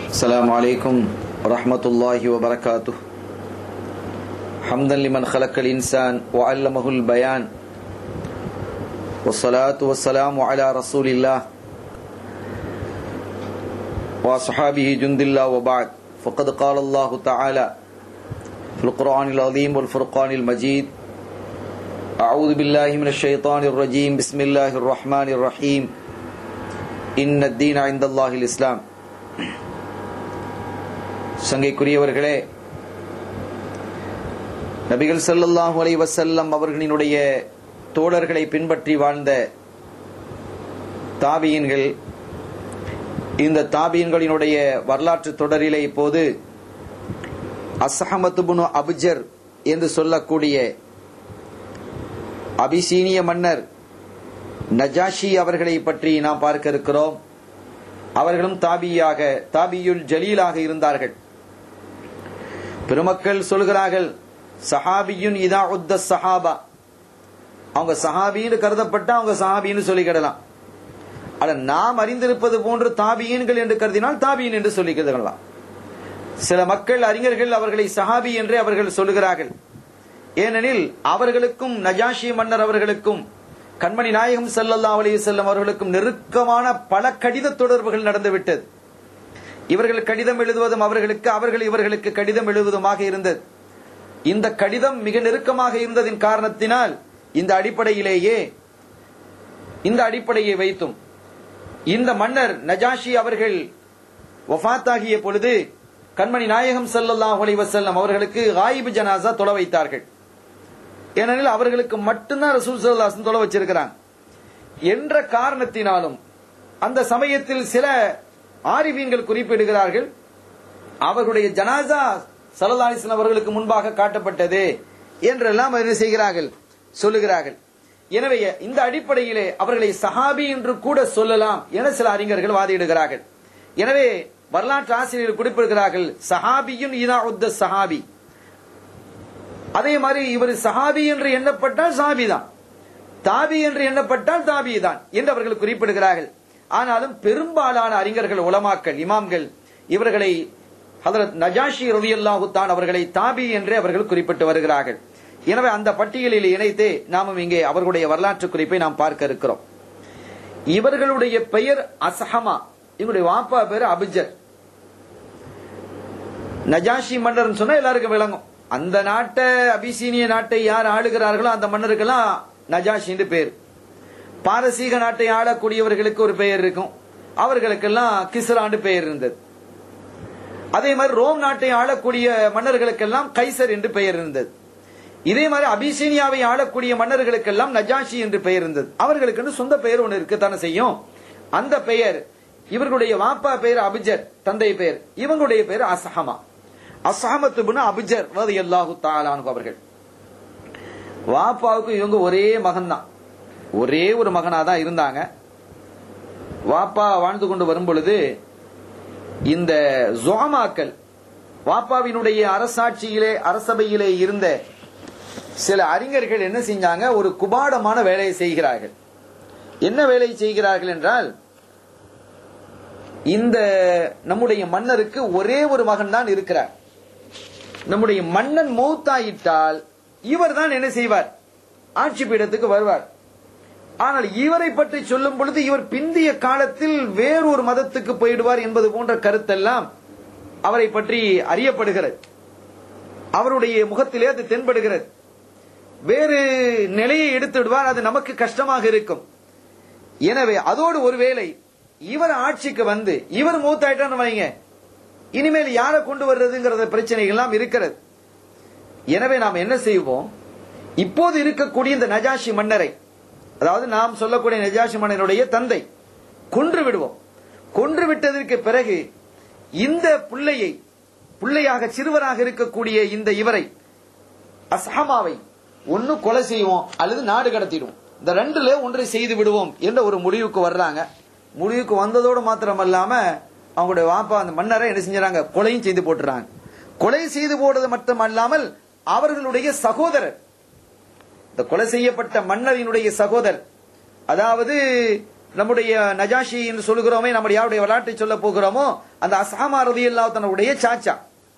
السلام عليكم ورحمة الله وبركاته حمدا لمن خلق الإنسان وعلمه البيان والصلاة والسلام على رسول الله وأصحابه جند الله وبعد فقد قال الله تعالى في القرآن العظيم والفرقان المجيد أعوذ بالله من الشيطان الرجيم بسم الله الرحمن الرحيم إن الدين عند الله الإسلام சங்கைக்குரியவர்களே நபிகள் ஸல்லல்லாஹு அலைஹி வஸல்லம் அவர்களினுடைய தோழர்களை பின்பற்றி வாழ்ந்த தாபியின்கள் இந்த தாபியின்களினுடைய வரலாற்று தொடரிலே இப்போது அஸ்ஹமத்துபுனு அபுஜர் என்று சொல்லக்கூடிய அபிசீனிய மன்னர் நஜாஷி அவர்களை பற்றி நாம் பார்க்க இருக்கிறோம் அவர்களும் தாபியாக தாபியுல் ஜலீலாக இருந்தார்கள் பெருமக்கள் சொல்கிறார்கள் சஹாபியுன் இதா உத்த சஹாபா அவங்க சஹாபின்னு கருதப்பட்ட அவங்க சஹாபின்னு சொல்லிக்கிடலாம் ஆனா நாம் அறிந்திருப்பது போன்று தாபியன்கள் என்று கருதினால் தாபியன் என்று சொல்லிக்கலாம் சில மக்கள் அறிஞர்கள் அவர்களை சஹாபி என்றே அவர்கள் சொல்லுகிறார்கள் ஏனெனில் அவர்களுக்கும் நஜாஷி மன்னர் அவர்களுக்கும் கண்மணி நாயகம் சல்லல்லா அலைஹி செல்லம் அவர்களுக்கும் நெருக்கமான பல கடித தொடர்புகள் நடந்துவிட்டது இவர்கள் கடிதம் எழுதுவதும் அவர்களுக்கு அவர்கள் இவர்களுக்கு கடிதம் எழுதுவதுமாக இருந்தது இந்த கடிதம் மிக நெருக்கமாக இருந்ததின் காரணத்தினால் இந்த அடிப்படையிலேயே இந்த அடிப்படையை வைத்தும் இந்த மன்னர் நஜாஷி அவர்கள் வஃத்தாகிய பொழுது கண்மணி நாயகம் சல்லல்லாஹு அலைஹி வஸல்லம் அவர்களுக்கு காயிபு ஜனாசா தொலை வைத்தார்கள் ஏனெனில் அவர்களுக்கு மட்டும்தான் ரசூல் சல்லாசன் தொலை வச்சிருக்கிறாங்க என்ற காரணத்தினாலும் அந்த சமயத்தில் சில ஆரிஃபீன்கள் குறிப்பிடுகிறார்கள் அவர்களுடைய ஜனாசா சலதாலிசன் அவர்களுக்கு முன்பாக காட்டப்பட்டது என்றெல்லாம் என்ன செய்கிறார்கள் சொல்லுகிறார்கள் எனவே இந்த அடிப்படையிலே அவர்களை சஹாபி என்று கூட சொல்லலாம் என சில அறிஞர்கள் வாதிடுகிறார்கள் எனவே வரலாற்று ஆசிரியர்கள் குறிப்பிடுகிறார்கள் சஹாபியும் இதா உத்த சஹாபி அதே மாதிரி இவர் சஹாபி என்று எண்ணப்பட்டால் சாபி தான் தாபி என்று எண்ணப்பட்டால் தாபி தான் என்று அவர்கள் குறிப்பிடுகிறார்கள் ஆனாலும் பெரும்பாலான அறிஞர்கள் உலமாக்கள் இமாம்கள் இவர்களை ஹதரத் நஜாஷி ரலியல்லாஹு தான் அவர்களை தாபி என்றே அவர்கள் குறிப்பிட்டு வருகிறார்கள் எனவே அந்த பட்டியலில் இணைத்து நாமும் இங்கே அவர்களுடைய வரலாற்று குறிப்பை நாம் பார்க்க இருக்கிறோம் இவர்களுடைய பெயர் அசஹமா இவங்களுடைய வாப்பா பேர் அபிஜர் நஜாஷி மன்னர் சொன்னா எல்லாருக்கும் விளங்கும் அந்த நாட்டை அபிசீனிய நாட்டை யார் ஆளுகிறார்களோ அந்த மன்னருக்கெல்லாம் நஜாஷின்னு பேர் பாரசீக நாட்டை ஆளக்கூடியவர்களுக்கு ஒரு பெயர் இருக்கும் அவர்களுக்கெல்லாம் கிஸ்ராண்டு பெயர் இருந்தது அதே மாதிரி ரோம் நாட்டை ஆளக்கூடிய மன்னர்களுக்கெல்லாம் கைசர் என்று பெயர் இருந்தது இதே மாதிரி அபிசீனியாவை ஆளக்கூடிய மன்னர்களுக்கெல்லாம் நஜாஷி என்று பெயர் இருந்தது அவர்களுக்கு சொந்த பெயர் ஒன்று இருக்கத்தானே செய்யும் அந்த பெயர் இவர்களுடைய வாப்பா பெயர் அபிஜர் தந்தை பெயர் இவங்களுடைய பெயர் அசஹமா அசஹமத்து அபிஜர் எல்லாஹு தாலானு அவர்கள் வாப்பாவுக்கு இவங்க ஒரே மகன் தான் ஒரே ஒரு மகனா தான் இருந்தாங்க வாப்பா வாழ்ந்து கொண்டு வரும் பொழுது இந்த ஜோமாக்கள் வாப்பாவினுடைய அரசாட்சியிலே அரசபையிலே இருந்த சில அறிஞர்கள் என்ன செஞ்சாங்க ஒரு குபாடமான வேலையை செய்கிறார்கள் என்ன வேலை செய்கிறார்கள் என்றால் இந்த நம்முடைய மன்னருக்கு ஒரே ஒரு மகன் தான் இருக்கிறார் நம்முடைய மன்னன் மௌத்தாயிட்டால் இவர் தான் என்ன செய்வார் ஆட்சி பீடத்துக்கு வருவார் ஆனால் இவரை பற்றி சொல்லும் பொழுது இவர் பிந்திய காலத்தில் வேறொரு மதத்துக்கு போயிடுவார் என்பது போன்ற கருத்தெல்லாம் அவரை பற்றி அறியப்படுகிறது அவருடைய முகத்திலே அது தென்படுகிறது வேறு நிலையை எடுத்து விடுவார் அது நமக்கு கஷ்டமாக இருக்கும் எனவே அதோடு ஒருவேளை இவர் ஆட்சிக்கு வந்து இவர் மூத்தாயிட்டான்னு வைங்க இனிமேல் யாரை கொண்டு வர்றதுங்கிறத பிரச்சனைகள் எல்லாம் இருக்கிறது எனவே நாம் என்ன செய்வோம் இப்போது இருக்கக்கூடிய இந்த நஜாஷி மன்னரை அதாவது நாம் சொல்லக்கூடிய நஜாஷி மன்னனுடைய தந்தை கொன்று விடுவோம் கொன்று விட்டதற்கு பிறகு இந்த பிள்ளையை பிள்ளையாக சிறுவராக இருக்கக்கூடிய இந்த இவரை அசஹமாவை ஒன்னு கொலை செய்வோம் அல்லது நாடு கடத்திடுவோம் இந்த ரெண்டுல ஒன்றை செய்து விடுவோம் என்ற ஒரு முடிவுக்கு வர்றாங்க முடிவுக்கு வந்ததோடு மாத்திரம் அல்லாம அவங்களுடைய வாப்பா அந்த மன்னரை என்ன செஞ்சாங்க கொலையும் செய்து போட்டுறாங்க கொலை செய்து போடுறது மட்டும் அல்லாமல் அவர்களுடைய சகோதரர் இந்த கொலை செய்யப்பட்ட மன்னரினுடைய சகோதரர் அதாவது நம்முடைய நஜாஷி என்று சொல்லுகிறோமே நம்முடைய யாருடைய வரலாற்றை சொல்ல போகிறோமோ அந்த அசாமா ரதி தன்னுடைய சாச்சா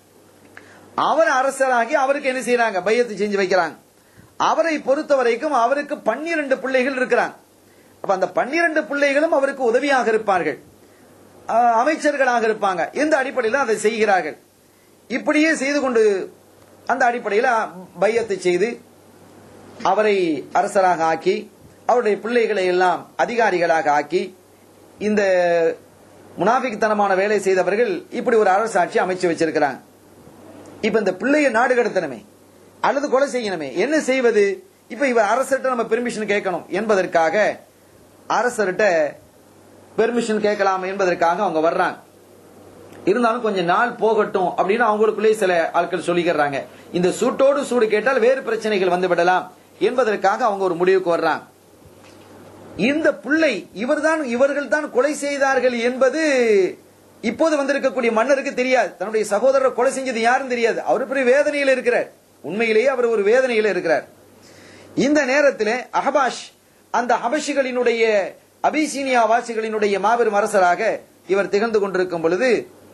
அவர் அரசராகி அவருக்கு என்ன செய்யறாங்க பையத்தை செஞ்சு வைக்கிறாங்க அவரை பொறுத்த வரைக்கும் அவருக்கு பன்னிரண்டு பிள்ளைகள் இருக்கிறாங்க அப்ப அந்த பன்னிரண்டு பிள்ளைகளும் அவருக்கு உதவியாக இருப்பார்கள் அஹ், அமைச்சர்களாக இருப்பாங்க இந்த அடிப்படையில் அதை செய்கிறார்கள் இப்படியே செய்து கொண்டு அந்த அடிப்படையில் பையத்தை செய்து அவரை அரசராக ஆக்கி அவருடைய பிள்ளைகளை எல்லாம் அதிகாரிகளாக ஆக்கி இந்த முனாஃபிக்தனமான வேலை செய்தவர்கள் இப்படி ஒரு அரசாட்சி அமைச்சு வச்சிருக்கிறாங்க இப்ப இந்த பிள்ளைய நாடு கடத்தணுமே அல்லது கொலை செய்யணுமே என்ன செய்வது இப்ப இவர் அரசர்கிட்ட நம்ம பெர்மிஷன் கேட்கணும் என்பதற்காக அரசர்கிட்ட பெர்மிஷன் கேட்கலாம் என்பதற்காக அவங்க வர்றாங்க இருந்தாலும் கொஞ்சம் நாள் போகட்டும் அப்படின்னு அவங்களுக்குள்ளே சில ஆட்கள் சொல்லிக்கிறாங்க இந்த சூட்டோடு சூடு கேட்டால் வேறு பிரச்சனைகள் வந்து விடலாம் என்பதற்காக அவங்க ஒரு முடிவுக்கு வர்றாங்க இந்த பிள்ளை இவர்தான் இவர்கள் தான் கொலை செய்தார்கள் என்பது இப்போது வந்திருக்கக்கூடிய மன்னருக்கு தெரியாது தன்னுடைய சகோதரரை கொலை செஞ்சது யாரும் தெரியாது அவர் பெரிய வேதனையில் இருக்கிறார் உண்மையிலேயே அவர் ஒரு வேதனையில் இருக்கிறார் இந்த நேரத்தில் அஹபாஷ் அந்த ஹபஷிகளினுடைய அபிசீனியா வாசிகளினுடைய மாபெரும் அரசராக இவர் திகழ்ந்து கொண்டிருக்கும் பொழுது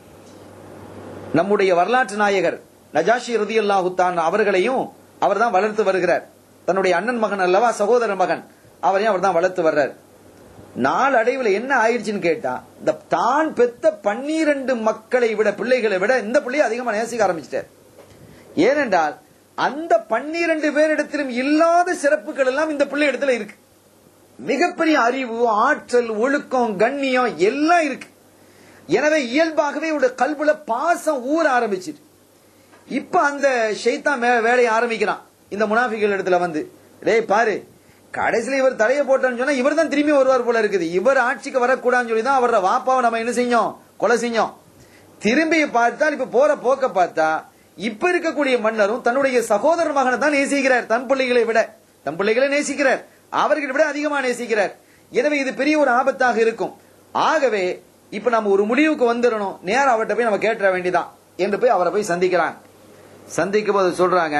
நம்முடைய வரலாற்று நாயகர் நஜாஷி ரதியல்லாஹு தான் அவர்களையும் அவர் தான் வளர்த்து வருகிறார் தன்னுடைய அண்ணன் மகன் அல்லவா சகோதரர் மகன் அவரையும் அவர் தான் வளர்த்து வர்றார் நாளடைவில் என்ன ஆயிடுச்சுன்னு கேட்டா இந்த தான் பெத்த பன்னிரண்டு மக்களை விட பிள்ளைகளை விட இந்த பிள்ளையை அதிகமா நேசிக்க ஆரம்பிச்சிட்டார் ஏனென்றால் அந்த பன்னிரண்டு பேரிடத்திலும் இல்லாத சிறப்புகள் எல்லாம் இந்த பிள்ளை இடத்துல இருக்கு மிகப்பெரிய அறிவு ஆற்றல் ஒழுக்கம் கண்ணியம் எல்லாம் இருக்கு எனவே இயல்பாகவே இவருடைய கல்வில பாசம் ஊற ஆரம்பிச்சிட்டு இப்ப அந்த ஷைத்தான் மே- வேலையை ஆரம்பிக்கிறான் இந்த முனாஃபிகள் இடத்துல வந்து டேய் பாரு கடைசியில இவர் தலையை போட்டோன்னு சொன்னா இவர் தான் திரும்பி வருவார் போல இருக்குது இவர் ஆட்சிக்கு வரக்கூடாதுன்னு சொல்லி தான் அவரோட வாப்பாவை நம்ம என்ன செஞ்சோம் கொலை செஞ்சோம் திரும்பி பார்த்தால் இப்ப போற போக்க பார்த்தா இப்ப இருக்கக்கூடிய மன்னரும் தன்னுடைய சகோதரர் மகனை தான் நேசிக்கிறார் தன் பிள்ளைகளை விட தன் பிள்ளைகளை நேசிக்கிறார் அவர்களை விட அதிகமா நேசிக்கிறார் எனவே இது பெரிய ஒரு ஆபத்தாக இருக்கும் ஆகவே இப்ப நம்ம ஒரு முடிவுக்கு வந்துடணும் நேரம் அவர்கிட்ட போய் நம்ம கேட்டுற வேண்டியதான் என்று போய் அவரை போய் சந்திக்கிறாங்க சந்திக்கும் போது சொல்றாங்க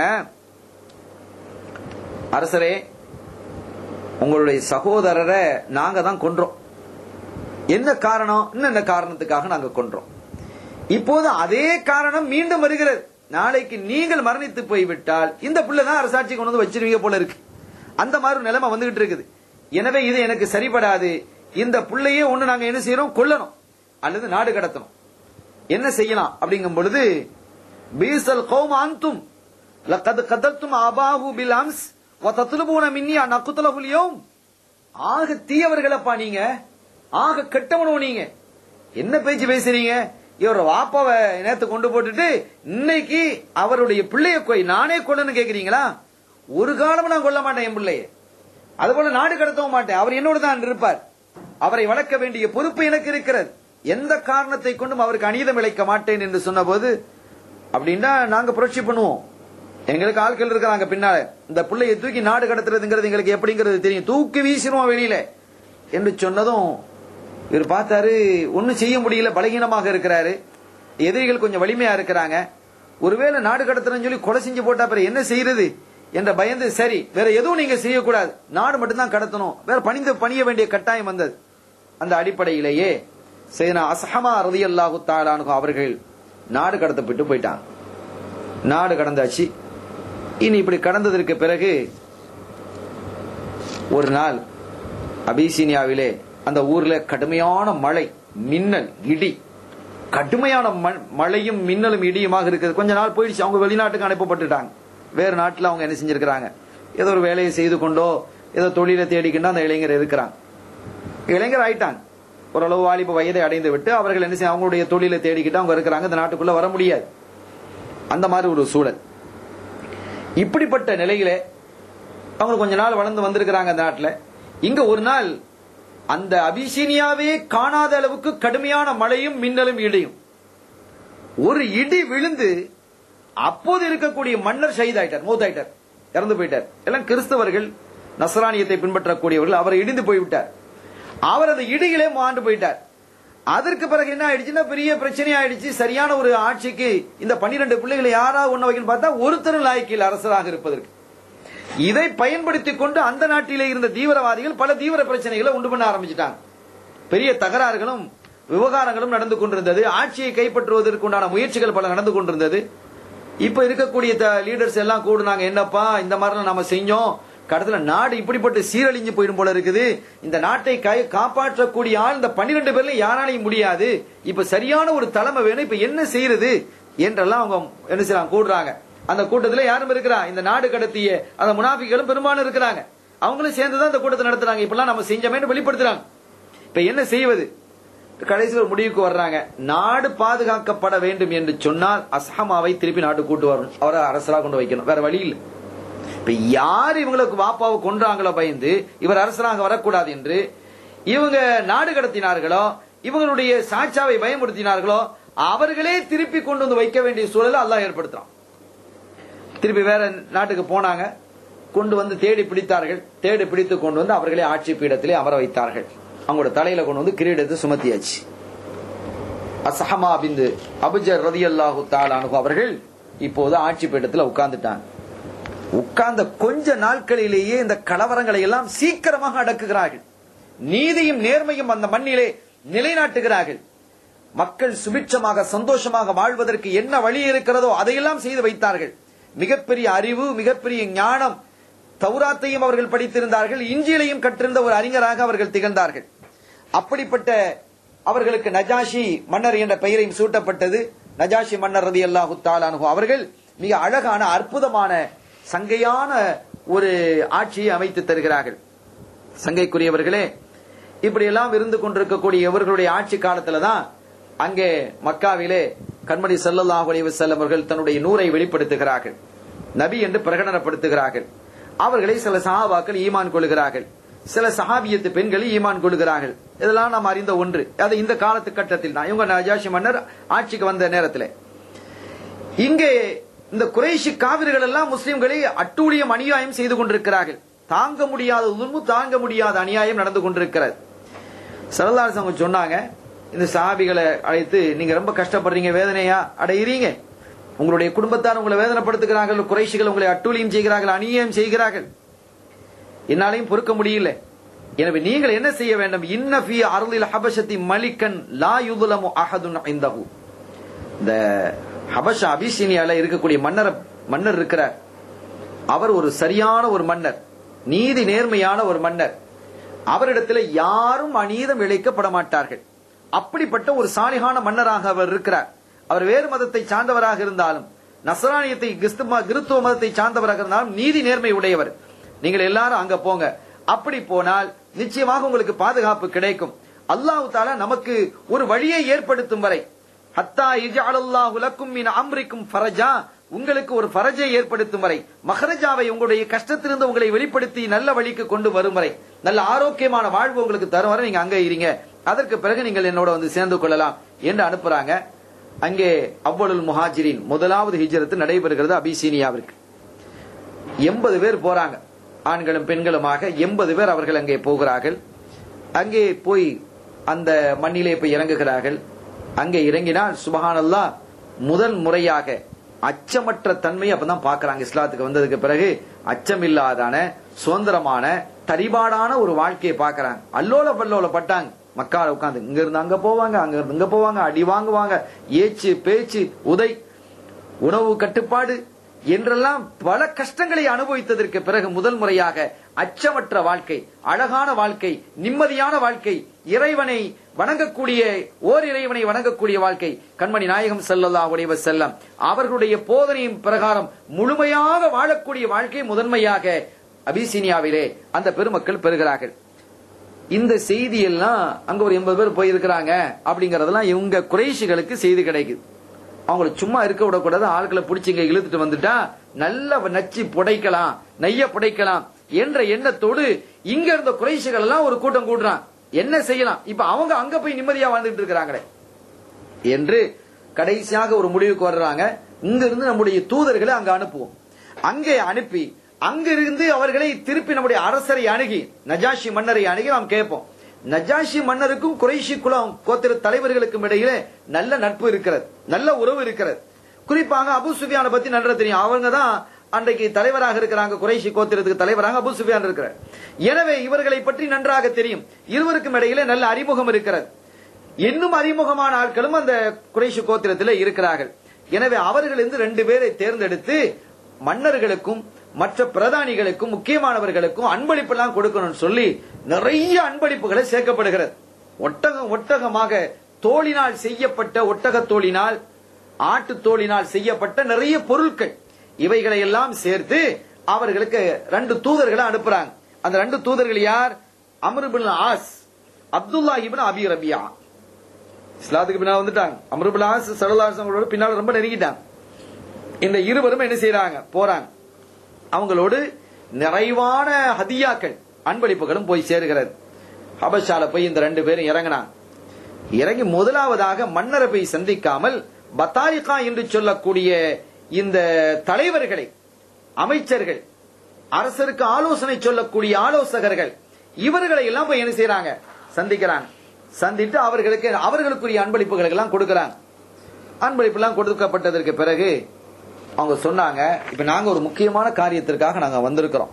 அரசரே உங்களுடைய சகோதரரை நாங்க தான் கொன்றோம் என்ன காரணம் என்னென்ன காரணத்துக்காக நாங்க கொன்றோம் இப்போது அதே காரணம் மீண்டும் வருகிறது நாளைக்கு நீங்கள் மரணித்து போய்விட்டால் இந்த பிள்ளை தான் அரசாட்சி கொண்டு வந்து வச்சிருவீங்க போல இருக்கு அந்த மாதிரி ஒரு நிலைமை வந்துகிட்டு இருக்குது எனவே இது எனக்கு சரிப்படாது இந்த பிள்ளையே ஒண்ணு நாங்க என்ன செய்யறோம் கொல்லணும் அல்லது நாடு கடத்தணும் என்ன செய்யலாம் அப்படிங்கும் பொழுது பீசல் கௌம் அந்தும் லக்கது கதத்தும் அபாஹு பில் அம்ஸ் வதத்லுபூன மின்னி நக்குத்தலகுல் யௌம் ஆக தீயவர்களப்பா நீங்க ஆக கெட்டவனும் நீங்க என்ன பேச்சு பேசுறீங்க இவர் வாப்பாவை நேத்து கொண்டு போட்டுட்டு இன்னைக்கு அவருடைய பிள்ளைய கொய் நானே கொல்லன்னு கேக்குறீங்களா ஒரு காலமும் நான் கொல்ல மாட்டேன் என் பிள்ளைய அதுபோல நாடு கடத்தவும் மாட்டேன் அவர் என்னோடு தான் இருப்பார் அவரை வளர்க்க வேண்டிய பொறுப்பு எனக்கு இருக்கிறது எந்த காரணத்தை கொண்டும் அவருக்கு அநீதம் இழைக்க மாட்டேன் என்று சொன்னபோது அப்படின்னா நாங்க புரட்சி பண்ணுவோம் எங்களுக்கு ஆட்கள் இருக்கிறாங்க பின்னால இந்த பிள்ளையை தூக்கி நாடு கடத்துறதுங்கிறது எங்களுக்கு எப்படிங்கிறது தெரியும் தூக்கி வீசிடுவோம் வெளியில என்று சொன்னதும் இவர் பார்த்தாரு ஒண்ணும் செய்ய முடியல பலகீனமாக இருக்கிறாரு எதிரிகள் கொஞ்சம் வலிமையா இருக்கிறாங்க ஒருவேளை நாடு கடத்துறேன்னு சொல்லி கொலை செஞ்சு போட்டா அப்புறம் என்ன செய்யறது என்ற பயந்து சரி வேற எதுவும் நீங்க செய்யக்கூடாது நாடு மட்டும்தான் கடத்தணும் வேற பணிந்து பணிய வேண்டிய கட்டாயம் வந்தது அந்த அடிப்படையிலேயே சேனா அசஹமா ரதி அல்லாஹு தாலானு அவர்கள் நாடு கடத்தப்பட்டு போயிட்டாங்க நாடு கடந்தாச்சு இனி இப்படி கடந்ததற்கு பிறகு ஒரு நாள் அபிசீனியாவிலே அந்த ஊர்ல கடுமையான மழை மின்னல் இடி கடுமையான ம- மழையும் மின்னலும் இடியுமாக இருக்குது கொஞ்ச நாள் போயிடுச்சு அவங்க வெளிநாட்டுக்கு அனுப்பப்பட்டுட்டாங்க வேறு நாட்டுல அவங்க என்ன செஞ்சிருக்கிறாங்க ஏதோ ஒரு வேலையை செய்து கொண்டோ ஏதோ தொழிலை தேடிக்கிண்டோ அந்த இளைஞர் இருக்கிறாங்க இளைஞர் ஆயிட்டாங்க ஓரளவு வாலிப வயதை அடைந்து விட்டு அவர்கள் என்ன செய்ய அவங்களுடைய தொழிலை தேடிக்கிட்டு அவங்க இருக்கிறாங்க இந்த நாட்டுக்குள்ள வர முடியாது அந்த மாதிரி ஒரு சூழல் இப்படிப்பட்ட நிலையில அவங்க கொஞ்ச நாள் வளர்ந்து வந்திருக்கிறாங்க அந்த நாட்டுல இங்க ஒரு நாள் அந்த அபிசீனியாவே காணாத அளவுக்கு கடுமையான மழையும் மின்னலும் இடியும் ஒரு இடி விழுந்து அப்போது இருக்கக்கூடிய மன்னர் ஷஹீதாயிட்டார் மூத்தாயிட்டார் இறந்து போயிட்டார் எல்லாம் கிறிஸ்தவர்கள் நசரானியத்தை பின்பற்றக்கூடியவர்கள் அவர் இடிந்து போய்விட்டார் அவர் அந்த இடியிலே மாண்டு போயிட்டார் அதற்கு பிறகு என்ன ஆயிடுச்சுன்னா பெரிய பிரச்சனை ஆயிடுச்சு சரியான ஒரு ஆட்சிக்கு இந்த பன்னிரண்டு பிள்ளைகளை யாராவது ஒண்ணு வைக்கணும் பார்த்தா ஒருத்தரும் லாய்க்கில் அரசராக இருப்பதற்கு இதை பயன்படுத்திக் கொண்டு அந்த நாட்டிலே இருந்த தீவிரவாதிகள் பல தீவிர பிரச்சனைகளை உண்டு பண்ண ஆரம்பிச்சிட்டாங்க பெரிய தகராறுகளும் விவகாரங்களும் நடந்து கொண்டிருந்தது ஆட்சியை கைப்பற்றுவதற்கு உண்டான முயற்சிகள் பல நடந்து கொண்டிருந்தது இப்ப இருக்கக்கூடிய லீடர்ஸ் எல்லாம் கூடுனாங்க என்னப்பா இந்த மாதிரிலாம் நாம செஞ்சோம் கடத்துல நாடு இப்படிப்பட்ட சீரழிஞ்சு போயிடும் போல இருக்குது இந்த நாட்டை கை காப்பாற்றக்கூடிய ஆள் இந்த பன்னிரெண்டு பேர்ல யாராலையும் முடியாது இப்ப சரியான ஒரு தலைமை வேணும் இப்ப என்ன செய்யறது என்றெல்லாம் அவங்க என்ன செய்யறாங்க கூடுறாங்க அந்த கூட்டத்துல யாரும் இருக்கிறா இந்த நாடு கடத்திய அந்த முனாஃபிகளும் பெரும்பாலும் இருக்கிறாங்க அவங்களும் சேர்ந்துதான் இந்த கூட்டத்தை நடத்துறாங்க இப்பெல்லாம் நம்ம செஞ்சோமேன்னு வெளிப்படுத்துறாங்க இப்ப என்ன செய்வது கடைசி ஒரு முடிவுக்கு வர்றாங்க நாடு பாதுகாக்கப்பட வேண்டும் என்று சொன்னால் அஸ்ஹமாவை திருப்பி நாட்டு கூட்டு வரணும் அவரை அரசரா கொண்டு வைக்கணும் வேற வழி இல்லை இப்ப யார் இவங்களுக்கு வாப்பாவை கொன்றாங்களோ பயந்து இவர் அரசராக வரக்கூடாது என்று இவங்க நாடு கடத்தினார்களோ இவங்களுடைய சாட்சாவை பயமுறுத்தினார்களோ அவர்களே திருப்பி கொண்டு வந்து வைக்க வேண்டிய சூழலை அல்லாஹ் ஏற்படுத்துறான் திருப்பி வேற நாட்டுக்கு போனாங்க கொண்டு வந்து தேடி பிடித்தார்கள் தேடி பிடித்து கொண்டு வந்து அவர்களே ஆட்சி பீடத்திலே அமர வைத்தார்கள் அவங்களோட தலையில கொண்டு வந்து கிரீடத்தை சுமத்தியாச்சு அசஹமா பிந்து அபுஜர் ரதி அல்லாஹு தாலானு அவர்கள் இப்போது ஆட்சி பீடத்தில் உட்கார்ந்துட்டாங்க உட்கார்ந்த கொஞ்ச நாட்களிலேயே இந்த கலவரங்களை எல்லாம் சீக்கிரமாக அடக்குகிறார்கள் நீதியும் நேர்மையும் அந்த மண்ணிலே நிலைநாட்டுகிறார்கள் மக்கள் சுபிட்சமாக சந்தோஷமாக வாழ்வதற்கு என்ன வழி இருக்கிறதோ அதையெல்லாம் செய்து வைத்தார்கள் மிகப்பெரிய அறிவு மிகப்பெரிய ஞானம் தௌராத்தையும் அவர்கள் படித்திருந்தார்கள் இஞ்சிலையும் கற்றிருந்த ஒரு அறிஞராக அவர்கள் திகழ்ந்தார்கள் அப்படிப்பட்ட அவர்களுக்கு நஜாஷி மன்னர் என்ற பெயரையும் சூட்டப்பட்டது நஜாஷி மன்னர் ரதி அல்லாஹு தாலானு அவர்கள் மிக அழகான அற்புதமான சங்கையான ஒரு ஆட்சியை அமைத்து தருகிறார்கள் சங்கைக்குரியவர்களே இப்படியெல்லாம் இருந்து கொண்டிருக்கக்கூடிய இவர்களுடைய ஆட்சி காலத்துல தான் அங்கே மக்காவிலே கண்மணி சல்லல்லாஹு அலைஹி வஸல்லம் அவர்கள் தன்னுடைய நூரை வெளிப்படுத்துகிறார்கள் நபி என்று பிரகடனப்படுத்துகிறார்கள் அவர்களை சில சஹாபாக்கள் ஈமான் கொள்கிறார்கள் சில சஹாபியத்து பெண்கள் ஈமான் கொள்கிறார்கள் இதெல்லாம் நாம் அறிந்த ஒன்று அது இந்த காலத்து கட்டத்தில் தான் இவங்க நஜாஷி மன்னர் ஆட்சிக்கு வந்த நேரத்தில் இங்கே இந்த குறைஷி காவிர்கள் எல்லாம் முஸ்லிம்களை அட்டூழியம் அநியாயம் செய்து கொண்டிருக்கிறார்கள் தாங்க முடியாத உண்மு தாங்க முடியாத அநியாயம் நடந்து கொண்டிருக்கிறது சரதாஸ் அவங்க சொன்னாங்க இந்த சாபிகளை அழைத்து நீங்க ரொம்ப கஷ்டப்படுறீங்க வேதனையா அடையிறீங்க உங்களுடைய குடும்பத்தார் உங்களை வேதனைப்படுத்துகிறார்கள் குறைஷிகள் உங்களை அட்டூழியம் செய்கிறார்கள் அநியாயம் செய்கிறார்கள் என்னாலையும் பொறுக்க முடியல எனவே நீங்கள் என்ன செய்ய வேண்டும் இன்னஃபி அருளில் ஹபஷத்தி மலிக்கன் லா யுதுலமு அஹதுன் இந்தஹு இந்த ஹபஷ அபிசீனியால இருக்கக்கூடிய மன்னர் மன்னர் இருக்கிறார் அவர் ஒரு சரியான ஒரு மன்னர் நீதி நேர்மையான ஒரு மன்னர் அவரிடத்தில் யாரும் அநீதம் இழைக்கப்பட மாட்டார்கள் அப்படிப்பட்ட ஒரு சாலிகான மன்னராக அவர் இருக்கிறார் அவர் வேறு மதத்தை சார்ந்தவராக இருந்தாலும் நசராணியத்தை கிறிஸ்துவ மதத்தை சார்ந்தவராக இருந்தாலும் நீதி நேர்மை உடையவர் நீங்கள் எல்லாரும் அங்க போங்க அப்படி போனால் நிச்சயமாக உங்களுக்கு பாதுகாப்பு கிடைக்கும் அல்லாஹு தாலா நமக்கு ஒரு வழியை ஏற்படுத்தும் வரை ஹத்தா இஜாலல்லாஹு லக்கும் மின் அம்ரிக்கும் ஃபரஜா உங்களுக்கு ஒரு ஃபரஜை ஏற்படுத்தும் வரை மஹரஜாவை உங்களுடைய கஷ்டத்திலிருந்து உங்களை வெளிப்படுத்தி நல்ல வழிக்கு கொண்டு வரும் வரை நல்ல ஆரோக்கியமான வாழ்வு உங்களுக்கு தரும் வரை நீங்க அங்க இருங்க அதற்கு பிறகு நீங்கள் என்னோட வந்து சேர்ந்து கொள்ளலாம் என்று அனுப்புறாங்க அங்கே அவ்வளவு முஹாஜிரின் முதலாவது ஹிஜரத்து நடைபெறுகிறது அபிசீனியாவிற்கு எண்பது பேர் போறாங்க ஆண்களும் பெண்களுமாக எண்பது பேர் அவர்கள் அங்கே போகிறார்கள் அங்கே போய் அந்த மண்ணிலே போய் இறங்குகிறார்கள் அங்கே இறங்கினால் சுபஹானல்லா முதல் முறையாக அச்சமற்ற தன்மை அப்பதான் பாக்குறாங்க இஸ்லாத்துக்கு வந்ததுக்கு பிறகு அச்சமில்லாதான சுதந்திரமான தரிபாடான ஒரு வாழ்க்கையை பாக்குறாங்க அல்லோல பல்லோல பட்டாங்க மக்கால உட்காந்து இங்க இருந்து அங்க போவாங்க அங்க இருந்து இங்க போவாங்க அடி வாங்குவாங்க ஏச்சு பேச்சு உதை உணவு கட்டுப்பாடு என்றெல்லாம் பல கஷ்டங்களை அனுபவித்ததற்கு பிறகு முதல் முறையாக அச்சமற்ற வாழ்க்கை அழகான வாழ்க்கை நிம்மதியான வாழ்க்கை இறைவனை வணங்கக்கூடிய ஓர் இறைவனை வணங்கக்கூடிய வாழ்க்கை கண்மணி நாயகம் செல்லல்லா உடையவ செல்லம் அவர்களுடைய போதனையின் பிரகாரம் முழுமையாக வாழக்கூடிய வாழ்க்கை முதன்மையாக அபிசீனியாவிலே அந்த பெருமக்கள் பெறுகிறார்கள் இந்த செய்தி எல்லாம் அங்க ஒரு எண்பது பேர் போயிருக்கிறாங்க அப்படிங்கறதெல்லாம் இவங்க குறைஷிகளுக்கு செய்தி கிடைக்குது அவங்கள சும்மா இருக்க விடக்கூடாது ஆட்களை பிடிச்சி இங்க இழுத்துட்டு வந்துட்டா நல்ல நச்சு புடைக்கலாம் நெய்ய புடைக்கலாம் என்ற எண்ணத்தோடு இங்க இருந்த குறைஷிகள் எல்லாம் ஒரு கூட்டம் கூட்டுறான் என்ன செய்யலாம் இப்ப அவங்க அங்க போய் நிம்மதியா வாழ்ந்துட்டு இருக்கிறாங்களே என்று கடைசியாக ஒரு முடிவுக்கு வர்றாங்க இங்க இருந்து நம்முடைய தூதர்களை அங்க அனுப்புவோம் அங்கே அனுப்பி அங்கிருந்து அவர்களை திருப்பி நம்முடைய அரசரை அணுகி நஜாஷி மன்னரை அணுகி நாம் கேட்போம் நஜாஷி மன்னருக்கும் குறைஷி குலம் கோத்திர தலைவர்களுக்கும் இடையிலே நல்ல நட்பு இருக்கிறது நல்ல உறவு இருக்கிறது குறிப்பாக அபு சுஃபியான பத்தி நல்லா தெரியும் அவங்க தான் அன்றைக்கு தலைவராக இருக்கிறாங்க குறைஷி கோத்திரத்துக்கு தலைவராக அபு சுஃபியான் இருக்கிறார் எனவே இவர்களை பற்றி நன்றாக தெரியும் இருவருக்கும் இடையிலே நல்ல அறிமுகம் இருக்கிறது இன்னும் அறிமுகமான ஆட்களும் அந்த குறைஷி கோத்திரத்தில் இருக்கிறார்கள் எனவே அவர்கள் இருந்து ரெண்டு பேரை தேர்ந்தெடுத்து மன்னர்களுக்கும் மற்ற பிரதானிகளுக்கும் முக்கியமானவர்களுக்கும் அன்பளிப்பெல்லாம் கொடுக்கணும்னு சொல்லி நிறைய அன்பளிப்புகளை சேர்க்கப்படுகிறது ஒட்டகம் ஒட்டகமாக தோளினால் செய்யப்பட்ட ஒட்டக தோளினால் ஆட்டு தோளினால் செய்யப்பட்ட நிறைய பொருட்கள் இவைகளை எல்லாம் சேர்த்து அவர்களுக்கு ரெண்டு தூதர்களை அனுப்புறாங்க அந்த ரெண்டு தூதர்கள் யார் Amr bin As Abdullah ibn Abi Rabia இஸ்லாத்துக்கு பின்னால் வந்துட்டாங்க அமருபின் ஆஸ் சரலாசங்களோட பின்னால் ரொம்ப நெருங்கிட்டாங்க இந்த இருவரும் என்ன செய்யறாங்க போறாங்க அவங்களோடு நிறைவான ஹதியாக்கள் அன்பளிப்புகளும் போய் சேருகிறது ஹபஷால போய் இந்த ரெண்டு பேரும் இறங்கினாங்க இறங்கி முதலாவதாக மன்னரை போய் சந்திக்காமல் பத்தாரிகா என்று சொல்லக்கூடிய இந்த தலைவர்களை அமைச்சர்கள் அரசருக்கு ஆலோசனை சொல்லக்கூடிய ஆலோசகர்கள் இவர்களை எல்லாம் போய் என்ன செய்யறாங்க சந்திக்கிறாங்க சந்தித்து அவர்களுக்கு அவர்களுக்குரிய அன்பளிப்புகளை எல்லாம் கொடுக்கறாங்க அன்பளிப்பு எல்லாம் கொடுக்கப்பட்டதற்கு பிறகு அவங்க சொன்னாங்க இப்ப நாங்க ஒரு முக்கியமான காரியத்திற்காக நாங்க வந்திருக்கிறோம்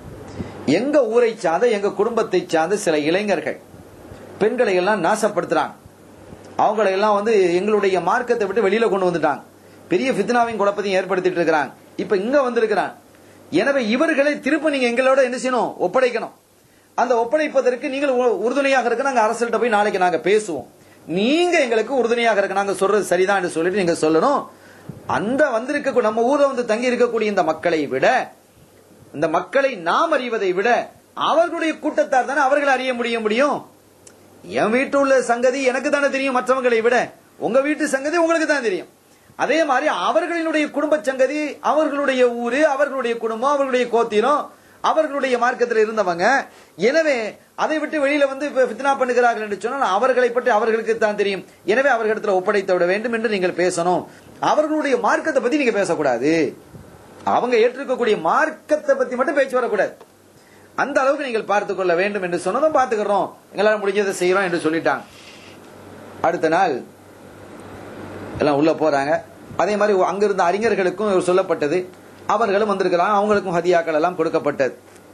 எங்க ஊரை சார்ந்த எங்க குடும்பத்தை சார்ந்த சில இளைஞர்கள் பெண்களை எல்லாம் நாசப்படுத்துறாங்க அவங்களை எல்லாம் வந்து எங்களுடைய மார்க்கத்தை விட்டு வெளியில கொண்டு வந்துட்டாங்க பெரிய ஃபித்னாவின் குழப்பத்தையும் ஏற்படுத்திட்டு இருக்கிறாங்க இப்ப இங்க வந்திருக்கிறான் எனவே இவர்களை திரும்ப நீங்க எங்களோட என்ன செய்யணும் ஒப்படைக்கணும் அந்த ஒப்படைப்பதற்கு நீங்கள் உ- உறுதுணையாக இருக்க நாங்க அரசல்கிட்ட போய் நாளைக்கு நாங்க பேசுவோம் நீங்க எங்களுக்கு உறுதுணையாக இருக்க நாங்க சொல்றது சரிதான் என்று சொல்லிட்டு நீங்க சொல்லணும் அந்த வந்திருக்க நம்ம ஊர்ல வந்து தங்கி இருக்கக்கூடிய இந்த மக்களை விட இந்த மக்களை நாம் அறிவதை விட அவர்களுடைய கூட்டத்தார் தானே அவர்கள் அறிய முடிய முடியும் என் வீட்டு உள்ள சங்கதி எனக்கு தானே தெரியும் மற்றவங்களை விட உங்க வீட்டு சங்கதி உங்களுக்கு தான் தெரியும் அதே மாதிரி அவர்களினுடைய குடும்ப சங்கதி அவர்களுடைய ஊரு அவர்களுடைய குடும்பம் அவர்களுடைய கோத்திரம் அவர்களுடைய மார்க்கத்தில் இருந்தவங்க எனவே அதை விட்டு வெளியில வந்து இப்ப ஃபித்னா பண்ணுகிறார்கள் என்று சொன்னால் அவர்களை பற்றி அவர்களுக்கு தான் தெரியும் எனவே அவர்களிடத்தில் ஒப்படைத்து விட வேண்டும் என்று நீங்கள் பேசணும் அவர்களுடைய மார்க்கத்தை பத்தி நீங்க பேசக்கூடாது அவங்க ஏற்றிருக்கக்கூடிய மார்க்கத்தை பத்தி மட்டும் பேச்சு வரக்கூடாது அந்த அளவுக்கு நீங்கள் பார்த்துக் கொள்ள வேண்டும் என்று சொன்னதும் பார்த்துக்கிறோம் எங்களால் முடிஞ்சதை செய்யறோம் என்று சொல்லிட்டாங்க அடுத்த நாள் எல்லாம் உள்ள போறாங்க அதே மாதிரி அங்கிருந்த அறிஞர்களுக்கும் சொல்லப்பட்டது அவர்களும் வந்திருக்கிறாங்க அவங்களுக்கும் ஹதியாக்கள் எல்லாம் கொடுக்கப்பட்டது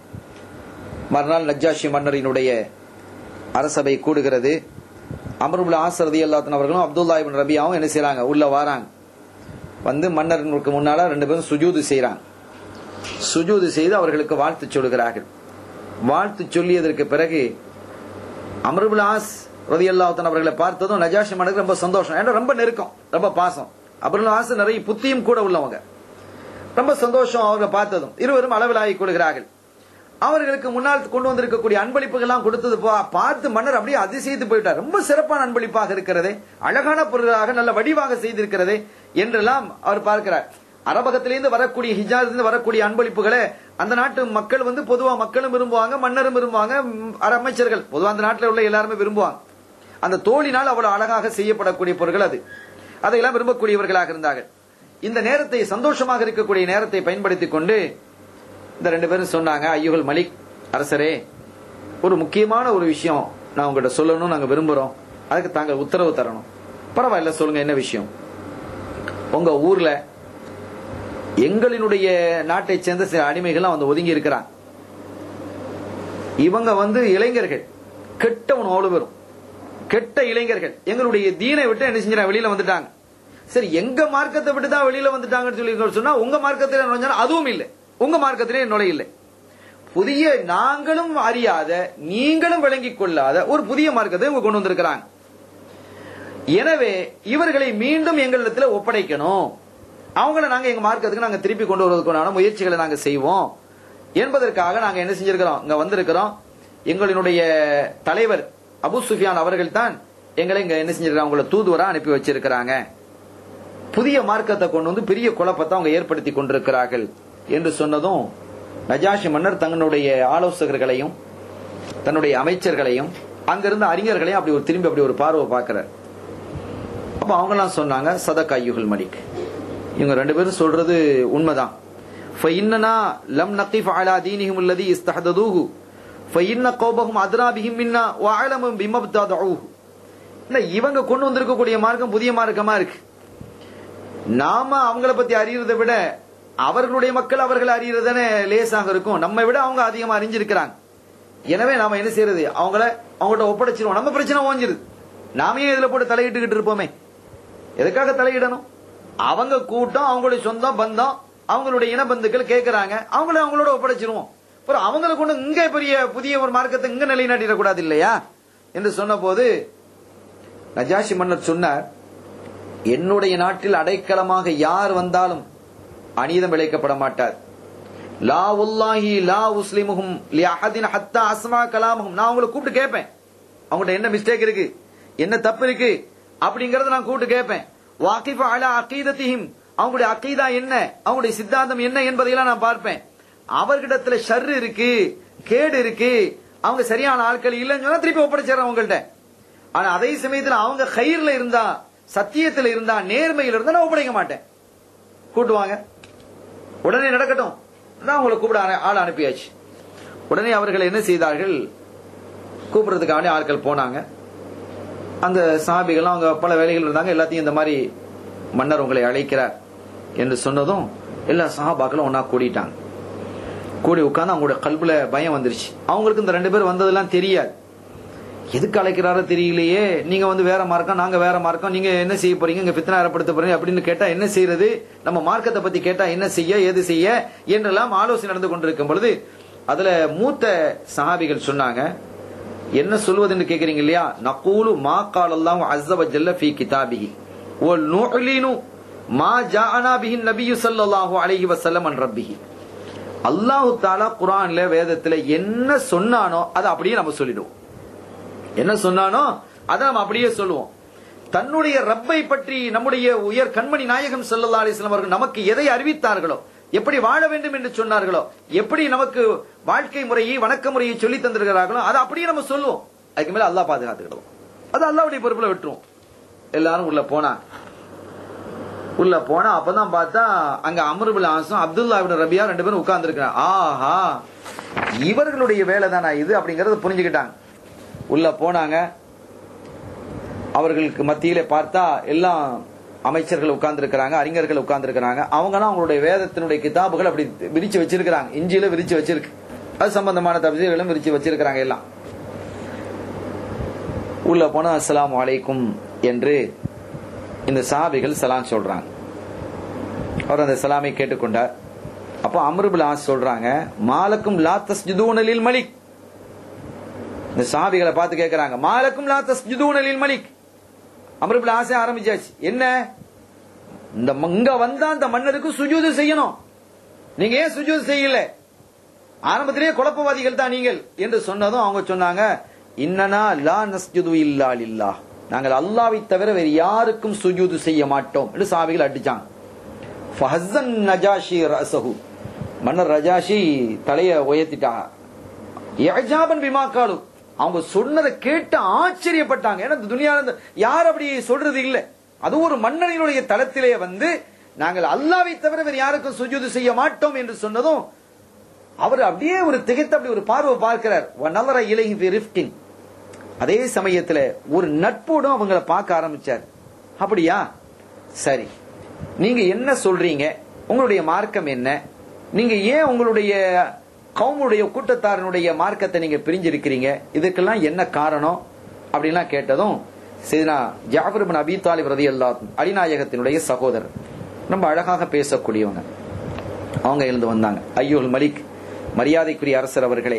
மறுநாள் நஜ்ஜாஷி மன்னரினுடைய அரசபை கூடுகிறது அமருல் ஆசரதி அல்லாத்தன் அவர்களும் அப்துல்லா இபின் ரபியாவும் என்ன செய்றாங்க உள்ள வாராங்க வந்து மன்னருக்கு முன்னால ரெண்டு பேரும் சுஜூது செய்றாங்க சுஜூது செய்து அவர்களுக்கு வாழ்த்து சொல்கிறார்கள் வாழ்த்து சொல்லியதற்கு பிறகு அமருபுல் ஆஸ் ரதி அல்லாத்தன் அவர்களை பார்த்ததும் நஜாஷி மன்னருக்கு ரொம்ப சந்தோஷம் ஏன்னா ரொம்ப நெருக்கம் ரொம்ப பாசம் அபருல் ஆஸ் நிறைய புத்தியும் கூட உள்ளவங்க ரொம்ப சந்தோஷம் அவர்களை பார்த்ததும் இருவரும் அளவிலாகி கொள்கிறார்கள் அவர்களுக்கு முன்னால் கொண்டு வந்திருக்கக்கூடிய அன்பளிப்புகள் எல்லாம் கொடுத்தது பா- பார்த்து மன்னர் அப்படியே அதிசயித்து போயிட்டார் ரொம்ப சிறப்பான அன்பளிப்பாக இருக்கிறதே அழகான பொருளாக நல்ல வடிவாக செய்திருக்கிறதே என்றெல்லாம் அவர் பார்க்கிறார் அரபகத்திலிருந்து வரக்கூடிய ஹிஜாஸிலிருந்து வரக்கூடிய அன்பளிப்புகளை அந்த நாட்டு மக்கள் வந்து பொதுவா மக்களும் விரும்புவாங்க மன்னரும் விரும்புவாங்க ம், அர- அமைச்சர்கள் பொதுவா அந்த நாட்டில் உள்ள எல்லாருமே விரும்புவாங்க அந்த தோளினால் அவ்வளவு அழகாக செய்யப்படக்கூடிய பொருட்கள் அது அதையெல்லாம் விரும்பக்கூடியவர்களாக இருந்தார்கள் இந்த நேரத்தை சந்தோஷமாக இருக்கக்கூடிய நேரத்தை பயன்படுத்திக் கொண்டு இந்த ரெண்டு பேரும் சொன்னாங்க ஐயுகள் மலிக் அரசரே ஒரு முக்கியமான ஒரு விஷயம் நான் உங்ககிட்ட சொல்லணும்னு நாங்க விரும்புறோம் அதுக்கு தாங்கள் உத்தரவு தரணும் பரவாயில்ல சொல்லுங்க என்ன விஷயம் உங்க ஊர்ல எங்களினுடைய நாட்டை சேர்ந்த சில அடிமைகள்லாம் வந்து ஒதுங்கி இருக்கிறாங்க இவங்க வந்து இளைஞர்கள் கெட்டவன் அவ்வளவு பேரும் கெட்ட இளைஞர்கள் எங்களுடைய தீனை விட்டு என்ன செஞ்சாங்க வெளியில வந்துட்டாங்க சரி எங்க மார்க்கத்தை விட்டு தான் வெளியில வந்துட்டாங்கன்னு சொல்லி சொன்னா உங்க மார்க்கத்திலே நுழைஞ்சா அதுவும் இல்லை உங்க மார்க்கத்திலே நுழையில்லை புதிய நாங்களும் அறியாத நீங்களும் விளங்கிக் கொள்ளாத ஒரு புதிய மார்க்கத்தை இவங்க கொண்டு வந்திருக்கிறாங்க எனவே இவர்களை மீண்டும் எங்களிடத்துல ஒப்படைக்கணும் அவங்கள நாங்க எங்க மார்க்கத்துக்கு நாங்க திருப்பி கொண்டு வருவதற்கான முயற்சிகளை நாங்க செய்வோம் என்பதற்காக நாங்க என்ன செஞ்சிருக்கிறோம் இங்க வந்திருக்கிறோம் எங்களினுடைய தலைவர் அபு சுஃபியான் அவர்கள் தான் எங்களை இங்க என்ன செஞ்சிருக்காங்க உங்களை தூதுவரா அனுப்பி வச்சிருக்கிறாங்க புதிய மார்க்கத்தை கொண்டு வந்து பெரிய குழப்பத்தை அவங்க ஏற்படுத்தி கொண்டிருக்கிறார்கள் என்று சொன்னதும் நஜாஷி மன்னர் தங்களுடைய ஆலோசகர்களையும் தன்னுடைய அமைச்சர்களையும் அங்கிருந்த அறிஞர்களையும் அப்படி ஒரு திரும்பி அப்படி ஒரு பார்வை பார்க்கிறார் அப்ப அவங்க எல்லாம் சொன்னாங்க சதக் ஐயுகள் மலிக் இவங்க ரெண்டு பேரும் சொல்றது உண்மைதான் فإننا لم نقف على دينهم الذي استحدثوه فإن قومهم أدرى بهم منا وأعلم بما ابتدعوه இல்ல இவங்க கொண்டு வந்திருக்கக்கூடிய மார்க்கம் புதிய மார்க்கமா இருக்கு நாம அவங்கள பத்தி அறியறதை விட அவர்களுடைய மக்கள் அவர்கள் அறியறதானே லேசாக இருக்கும் நம்ம விட அவங்க அதிகமா அறிஞ்சிருக்கிறாங்க எனவே நாம என்ன செய்யறது அவங்கள அவங்கள்ட்ட ஒப்படைச்சிருவோம் நம்ம பிரச்சனை ஓஞ்சிருது நாமே இதுல போட்டு தலையிட்டுக்கிட்டு இருப்போமே எதுக்காக தலையிடணும் அவங்க கூட்டம் அவங்களுடைய சொந்தம் பந்தம் அவங்களுடைய இனபந்துக்கள் கேட்கறாங்க அவங்கள அவங்களோட ஒப்படைச்சிருவோம் அப்புறம் அவங்களை கொண்டு இங்க பெரிய புதிய ஒரு மார்க்கத்தை இங்க நிலைநாட்டிடக்கூடாது இல்லையா என்று சொன்ன போது நஜாஷி மன்னர் சொன்னார் என்னுடைய நாட்டில் அடைக்கலமாக யார் வந்தாலும் அநீதம் இழைக்கப்பட மாட்டார் லா உல்லாஹி லா உஸ்லிமுகும் லி அஹதின் ஹத்தா அஸ்மா கலாமுகும் நான் உங்களை கூப்பிட்டு கேட்பேன் அவங்கள்ட்ட என்ன மிஸ்டேக் இருக்கு என்ன தப்பு இருக்கு அப்படிங்கறத நான் கூப்பிட்டு கேட்பேன் வாக்கிஃப அலா அகீதத்திஹிம் அவங்களுடைய அகீதா என்ன அவங்களுடைய சித்தாந்தம் என்ன என்பதையெல்லாம் நான் பார்ப்பேன் அவர்கிடத்துல ஷர் இருக்கு கேடு இருக்கு அவங்க சரியான ஆட்கள் இல்லைன்னு சொன்னா திருப்பி ஒப்படைச்சிடறேன் அவங்கள்ட்ட ஆனா அதே சமயத்துல அவங்க கயிறுல இருந்தா சத்தியத்துல இருந்தா நேர்மையில இருந்தா நான் ஒப்படைக்க மாட்டேன் கூட்டுவாங்க உடனே நடக்கட்டும் நான் உங்களை கூப்பிட அனு- ஆள் அனுப்பியாச்சு உடனே அவர்கள் என்ன செய்தார்கள் கூப்பிடுறதுக்காக ஆட்கள் போனாங்க அந்த சாபிகள் அவங்க பல வேலைகள் இருந்தாங்க எல்லாத்தையும் இந்த மாதிரி மன்னர் உங்களை அழைக்கிறார் என்று சொன்னதும் எல்லா சஹாபாக்களும் ஒன்னா கூடிட்டாங்க கூடி உட்கார்ந்து அவங்களோட கல்புல பயம் வந்துருச்சு அவங்களுக்கு இந்த ரெண்டு பேர் வந்ததெல்லாம் தெரியாது எதுக்கு அழைக்கிறாரோ தெரியலையே நீங்க வந்து வேற மார்க்கம் நாங்க வேற மார்க்கம் நீங்க என்ன செய்ய போறீங்க இங்க பித்தனை ஏற்படுத்த போறீங்க அப்படின்னு கேட்டா என்ன செய்யறது நம்ம மார்க்கத்தை பத்தி கேட்டா என்ன செய்ய ஏது செய்ய என்றெல்லாம் ஆலோசனை நடந்து கொண்டிருக்கும் பொழுது அதுல மூத்த சஹாபிகள் சொன்னாங்க என்ன சொல்வதுன்னு கேக்குறீங்க இல்லையா நகூலு மா காலல்லாம் அஸ்ஸவ ஜல்ல ஃபீ கிதாபிஹி வ நுஅலினு மா ஜாஅனா பிஹி நபியு ஸல்லல்லாஹு அலைஹி வஸல்லம் அன் ரப்பிஹி அல்லாஹ் தஆலா குர்ஆன்ல வேதத்துல என்ன சொன்னானோ அதை அப்படியே நம்ம சொல்லிடுவோம் என்ன சொன்னானோ அதை நம்ம அப்படியே சொல்லுவோம் தன்னுடைய ரப்பை பற்றி நம்முடைய உயர் கண்மணி நாயகம் ஸல்லல்லாஹு அலைஹி வஸல்லம் அவர்கள் நமக்கு எதை அறிவித்தார்களோ எப்படி வாழ வேண்டும் என்று சொன்னார்களோ எப்படி நமக்கு வாழ்க்கை முறையை வணக்க முறையை சொல்லி தந்திருக்கிறார்களோ அதை அப்படியே நம்ம சொல்லுவோம் அதுக்கு மேல அல்லாஹ் பாதுகாத்துக்கிடுவோம் அது அல்லாஹ்வுடைய பொறுப்புல விட்டுருவோம் எல்லாரும் உள்ள போனா உள்ள போனா அப்பதான் பார்த்தா அங்க Amr ul As Abdullah ibn Rabia ரெண்டு பேரும் உட்கார்ந்து இருக்கிறாங்க ஆஹா இவர்களுடைய வேலை தானா இது அப்படிங்கறத புரிஞ்சுக்கிட்டாங்க உள்ள போனாங்க அவர்களுக்கு மத்தியில பார்த்தா எல்லாம் அமைச்சர்கள் உட்கார்ந்து இருக்கிறாங்க அறிஞர்கள் உட்கார்ந்து இருக்கிறாங்க அவங்கலாம் அவங்களுடைய வேதத்தினுடைய கிதாபுகள் அப்படி விரிச்சு வச்சிருக்கிறாங்க இஞ்சியில விரிச்சு வச்சிருக்கு அது சம்பந்தமான தப்சீர்களும் விரிச்சு வச்சிருக்கிறாங்க எல்லாம் உள்ள போனா அஸ்ஸலாமு அலைக்கும் என்று இந்த சாபிகள் சலாம் சொல்றாங்க அவர் அந்த சலாமை கேட்டுக்கொண்டார் அப்போ அமருபுல் ஆஸ் சொல்றாங்க மாலக்கும் லா தஸ்ஜுதூனலில் மலிக் இந்த சாபிகளை பார்த்து கேட்கறாங்க மாலக்கும் லா தஸ்ஜுதூனலில் மலிக் அமருபுல் ஆசை ஆரம்பிச்சாச்சு என்ன இந்த ம- இங்க வந்தா அந்த மன்னருக்கு சுஜூது செய்யணும் நீங்க ஏன் சுஜூது செய்யல ஆரம்பத்திலேயே குழப்பவாதிகள் தான் நீங்கள் என்று சொன்னதும் அவங்க சொன்னாங்க இன்னனா லா நஸ்ஜுது இல்லா லில்லாஹ் நாங்கள் அல்லாவை தவிர வேறு யாருக்கும் சுஜூது செய்ய மாட்டோம் என்று சாபிகள் அடிச்சாங்க ஃபஹஸ்ஸன் நஜாஷி ரஸஹு மன்னர் ரஜாஷி தலைய உயர்த்திட்டாங்க இஅஜாபன் பிமா காலு அவங்க சொன்னதை கேட்டு ஆச்சரியப்பட்டாங்க ஏன்னா இந்த துனியால இந்த யார் அப்படி சொல்றது இல்ல அது ஒரு மன்னனினுடைய தளத்திலே வந்து நாங்கள் அல்லாவை தவிர வேறு யாருக்கும் சுஜூது செய்ய மாட்டோம் என்று சொன்னதும் அவர் அப்படியே ஒரு திகைத்து அப்படி ஒரு பார்வை பார்க்கிறார் நலர இலகி ரிஃப்டின் அதே சமயத்துல ஒரு நட்போடும் அவங்கள பார்க்க ஆரம்பிச்சார் அப்படியா சரி நீங்க என்ன சொல்றீங்க உங்களுடைய மார்க்கம் என்ன நீங்க ஏன் உங்களுடைய கவுமுடைய கூட்டத்தாரனுடைய மார்க்கத்தை நீங்க பிரிஞ்சிருக்கிறீங்க இதுக்கெல்லாம் என்ன காரணம் அப்படின்லாம் கேட்டதும் சரினா ஜாஃபர் பின் அபி தாலிப் ரதி அடிநாயகத்தினுடைய சகோதரர் ரொம்ப அழகாக பேசக்கூடியவங்க அவங்க எழுந்து வந்தாங்க ஐயோல் மலிக் மரியாதைக்குரிய அரசர் அவர்களே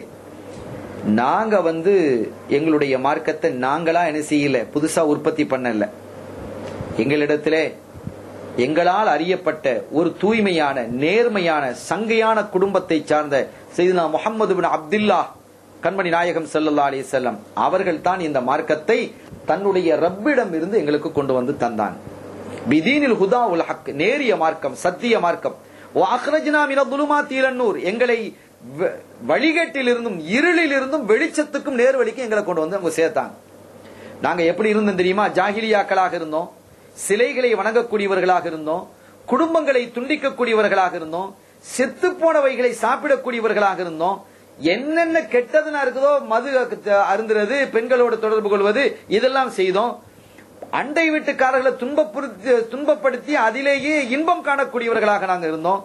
நாங்க வந்து எங்களுடைய மார்க்கத்தை நாங்களா என்ன செய்யல புதுசா உற்பத்தி பண்ணல எங்களிடத்திலே எங்களால் அறியப்பட்ட ஒரு தூய்மையான நேர்மையான சங்கையான குடும்பத்தை சார்ந்த செய்தினா முகமது பின் அப்துல்லா கண்மணி நாயகம் ஸல்லல்லாஹு அலைஹி வஸல்லம் அவர்கள் தான் இந்த மார்க்கத்தை தன்னுடைய ரப்பிடம் இருந்து எங்களுக்கு கொண்டு வந்து தந்தான் பிதீனில் ஹுதா உல் ஹக் நேரிய மார்க்கம் சத்திய மார்க்கம் அஹ்ரஜ்னா மின துலுமாத்தி இலன் நூர் எங்களை வ- வழிகேட்டிலிருந்தும் இருளிலிருந்தும் வெளிச்சத்துக்கும் நேர்வழிக்கும் எங்களை கொண்டு வந்து அவங்க சேர்த்தாங்க நாங்க எப்படி இருந்தோம் தெரியுமா ஜாகிலியாக்களாக இருந்தோம் சிலைகளை வணங்கக்கூடியவர்களாக இருந்தோம் குடும்பங்களை துண்டிக்கக்கூடியவர்களாக இருந்தோம் செத்து போனவைகளை சாப்பிடக்கூடியவர்களாக இருந்தோம் என்னென்ன கெட்டதுனா இருக்குதோ மது அருந்துறது பெண்களோடு தொடர்பு கொள்வது இதெல்லாம் செய்தோம் அண்டை வீட்டுக்காரர்களை துன்பப்படுத்தி துன்பப்படுத்தி அதிலேயே இன்பம் காணக்கூடியவர்களாக நாங்க இருந்தோம்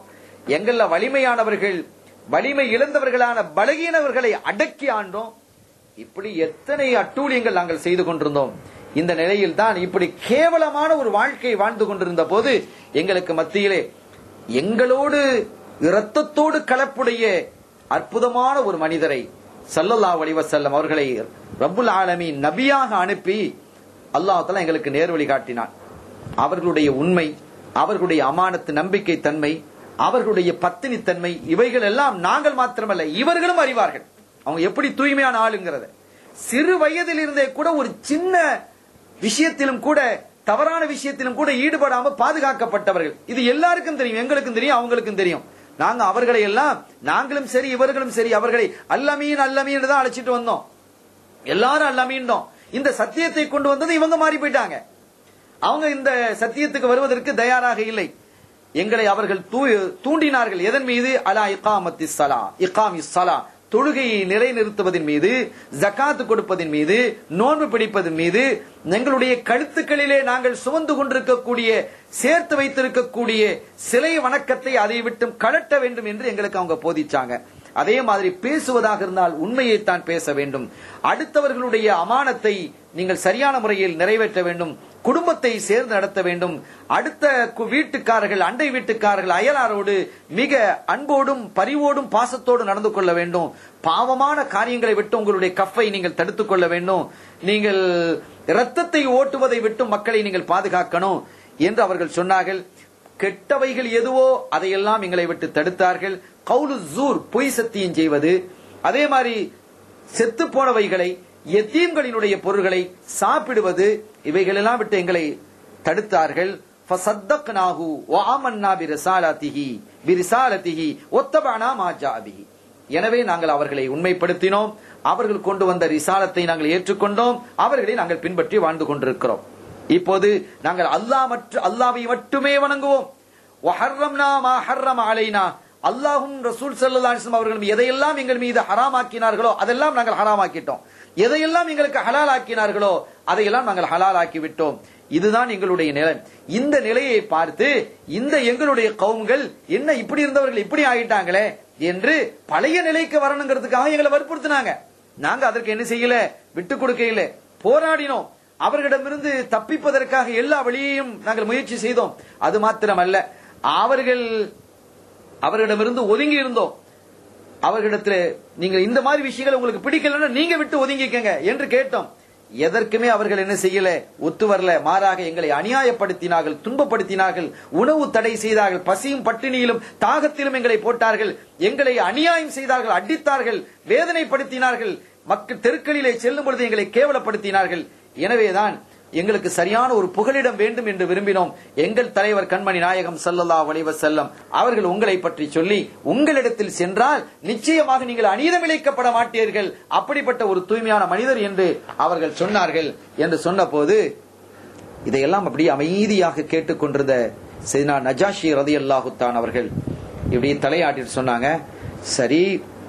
எங்கள்ல வலிமையானவர்கள் வலிமை இழந்தவர்களான பலகீனவர்களை அடக்கி ஆண்டோம் இப்படி எத்தனை அட்டூழியங்கள் நாங்கள் செய்து கொண்டிருந்தோம் இந்த நிலையில் தான் இப்படி கேவலமான ஒரு வாழ்க்கை வாழ்ந்து கொண்டிருந்த போது எங்களுக்கு மத்தியிலே எங்களோடு இரத்தத்தோடு கலப்புடைய அற்புதமான ஒரு மனிதரை ஸல்லல்லாஹு அலைஹி வஸல்லம் அவர்களை ரப்புல் ஆலமீன் நபியாக அனுப்பி அல்லாஹ் தஆலா எங்களுக்கு நேர்வழி காட்டினான் அவர்களுடைய உண்மை அவர்களுடைய அமானத்து நம்பிக்கை தன்மை அவர்களுடைய பத்தினி தன்மை இவைகள் எல்லாம் நாங்கள் மாத்திரமல்ல இவர்களும் அறிவார்கள் அவங்க எப்படி தூய்மையான ஆளுங்கிறத சிறு வயதில் இருந்தே கூட ஒரு சின்ன விஷயத்திலும் கூட தவறான விஷயத்திலும் கூட ஈடுபடாம பாதுகாக்கப்பட்டவர்கள் இது எல்லாருக்கும் தெரியும் எங்களுக்கும் தெரியும் அவங்களுக்கும் தெரியும் நாங்க அவர்களை எல்லாம் நாங்களும் சரி இவர்களும் சரி அவர்களை அல்லமீன் அல்லமீன் தான் அழைச்சிட்டு வந்தோம் எல்லாரும் அல்லமீன் இந்த சத்தியத்தை கொண்டு வந்தது இவங்க மாறி போயிட்டாங்க அவங்க இந்த சத்தியத்துக்கு வருவதற்கு தயாராக இல்லை எங்களை அவர்கள் தூ- தூண்டினார்கள் எதன் மீது அலா இகாமத்தி சலா இகாமி சலா தொழுகையை நிலைநிறுத்துவதன் மீது ஜகாத்து கொடுப்பதின் மீது நோன்பு பிடிப்பதன் மீது எங்களுடைய கழுத்துக்களிலே நாங்கள் சுமந்து கொண்டிருக்கக்கூடிய சேர்த்து வைத்திருக்கக்கூடிய சிலை வணக்கத்தை அதை விட்டும் கலட்ட வேண்டும் என்று எங்களுக்கு அவங்க போதிச்சாங்க அதே மாதிரி பேசுவதாக இருந்தால் உண்மையைத்தான் பேச வேண்டும் அடுத்தவர்களுடைய அமானத்தை நீங்கள் சரியான முறையில் நிறைவேற்ற வேண்டும் குடும்பத்தை சேர்ந்து நடத்த வேண்டும் அடுத்த கு- வீட்டுக்காரர்கள் அண்டை வீட்டுக்காரர்கள் அயலாரோடு மிக அன்போடும் பரிவோடும் பாசத்தோடு நடந்து கொள்ள வேண்டும் பாவமான காரியங்களை விட்டு உங்களுடைய கஃப்பை நீங்கள் தடுத்துக் கொள்ள வேண்டும் நீங்கள் இரத்தத்தை ஓட்டுவதை விட்டு மக்களை நீங்கள் பாதுகாக்கணும் என்று அவர்கள் சொன்னார்கள் கெட்டவைகள் எதுவோ அதையெல்லாம் எங்களை விட்டு தடுத்தார்கள் கவுலு ஜூர் பொய் சத்தியம் செய்வது அதே மாதிரி செத்து போனவைகளை எத்தீம்களினுடைய பொருள்களை சாப்பிடுவது இவைகளெல்லாம் விட்டு எங்களை தடுத்தார்கள் فصدقناه وآمنا برسالته برسالته واتبعنا ما جاء به எனவே நாங்கள் அவர்களை உண்மைப்படுத்தினோம் அவர்கள் கொண்டு வந்த ரிசாலத்தை நாங்கள் ஏற்றுக்கொண்டோம் அவர்களை நாங்கள் பின்பற்றி வாழ்ந்து கொண்டிருக்கிறோம் இப்போது நாங்கள் அல்லாஹ் மற்ற அல்லாவை மட்டுமே வணங்குவோம் வஹர்ரம்னா மா ஹர்ரம் அலைனா அல்லாஹும் ரசூல் ஸல்லல்லாஹு அலைஹி வஸல்லம் அவர்களும் எதையெல்லாம் எங்கள் மீது ஹராமாக்கினார்களோ அதெல்லாம் நாங்கள் ஹராமாக்கிட்டோம் எதையெல்லாம் எங்களுக்கு ஹலால் ஆக்கினார்களோ அதையெல்லாம் நாங்கள் ஹலால் ஆக்கி விட்டோம் இதுதான் எங்களுடைய நிலை இந்த நிலையை பார்த்து இந்த எங்களுடைய கவுங்கள் என்ன இப்படி இருந்தவர்கள் இப்படி ஆயிட்டாங்களே என்று பழைய நிலைக்கு வரணுங்கிறதுக்காக எங்களை வற்புறுத்தினாங்க நாங்க அதற்கு என்ன செய்யல விட்டு கொடுக்க இல்ல போராடினோம் அவர்களிடமிருந்து தப்பிப்பதற்காக எல்லா வழியையும் நாங்கள் முயற்சி செய்தோம் அது மாத்திரமல்ல அவர்கள் அவர்களிடமிருந்து ஒதுங்கி இருந்தோம் அவர்களிடத்துல நீங்க இந்த மாதிரி விஷயங்கள் உங்களுக்கு பிடிக்கலன்னா நீங்க விட்டு ஒதுங்கிக்கங்க என்று கேட்டோம் எதற்குமே அவர்கள் என்ன செய்யல ஒத்து வரல மாறாக எங்களை அநியாயப்படுத்தினார்கள் துன்பப்படுத்தினார்கள் உணவு தடை செய்தார்கள் பசியும் பட்டினியிலும் தாகத்திலும் எங்களை போட்டார்கள் எங்களை அநியாயம் செய்தார்கள் அடித்தார்கள் வேதனைப்படுத்தினார்கள் மக்கள் தெருக்களிலே செல்லும் பொழுது எங்களை கேவலப்படுத்தினார்கள் எனவேதான் எங்களுக்கு சரியான ஒரு புகலிடம் வேண்டும் என்று விரும்பினோம் எங்கள் தலைவர் கண்மணி நாயகம் ஸல்லல்லாஹு அலைஹி வஸல்லம் அவர்கள் உங்களை பற்றி சொல்லி உங்களிடத்தில் சென்றால் நிச்சயமாக நீங்கள் அநீதம் இழைக்கப்பட மாட்டீர்கள் அப்படிப்பட்ட ஒரு தூய்மையான மனிதர் என்று அவர்கள் சொன்னார்கள் என்று சொன்னபோது இதையெல்லாம் அப்படியே அமைதியாக கேட்டுக்கொண்டிருந்த செய்னா நஜாஷி ரதியல்லாஹு தான் அவர்கள் இப்படி தலையாட்டிட்டு சொன்னாங்க சரி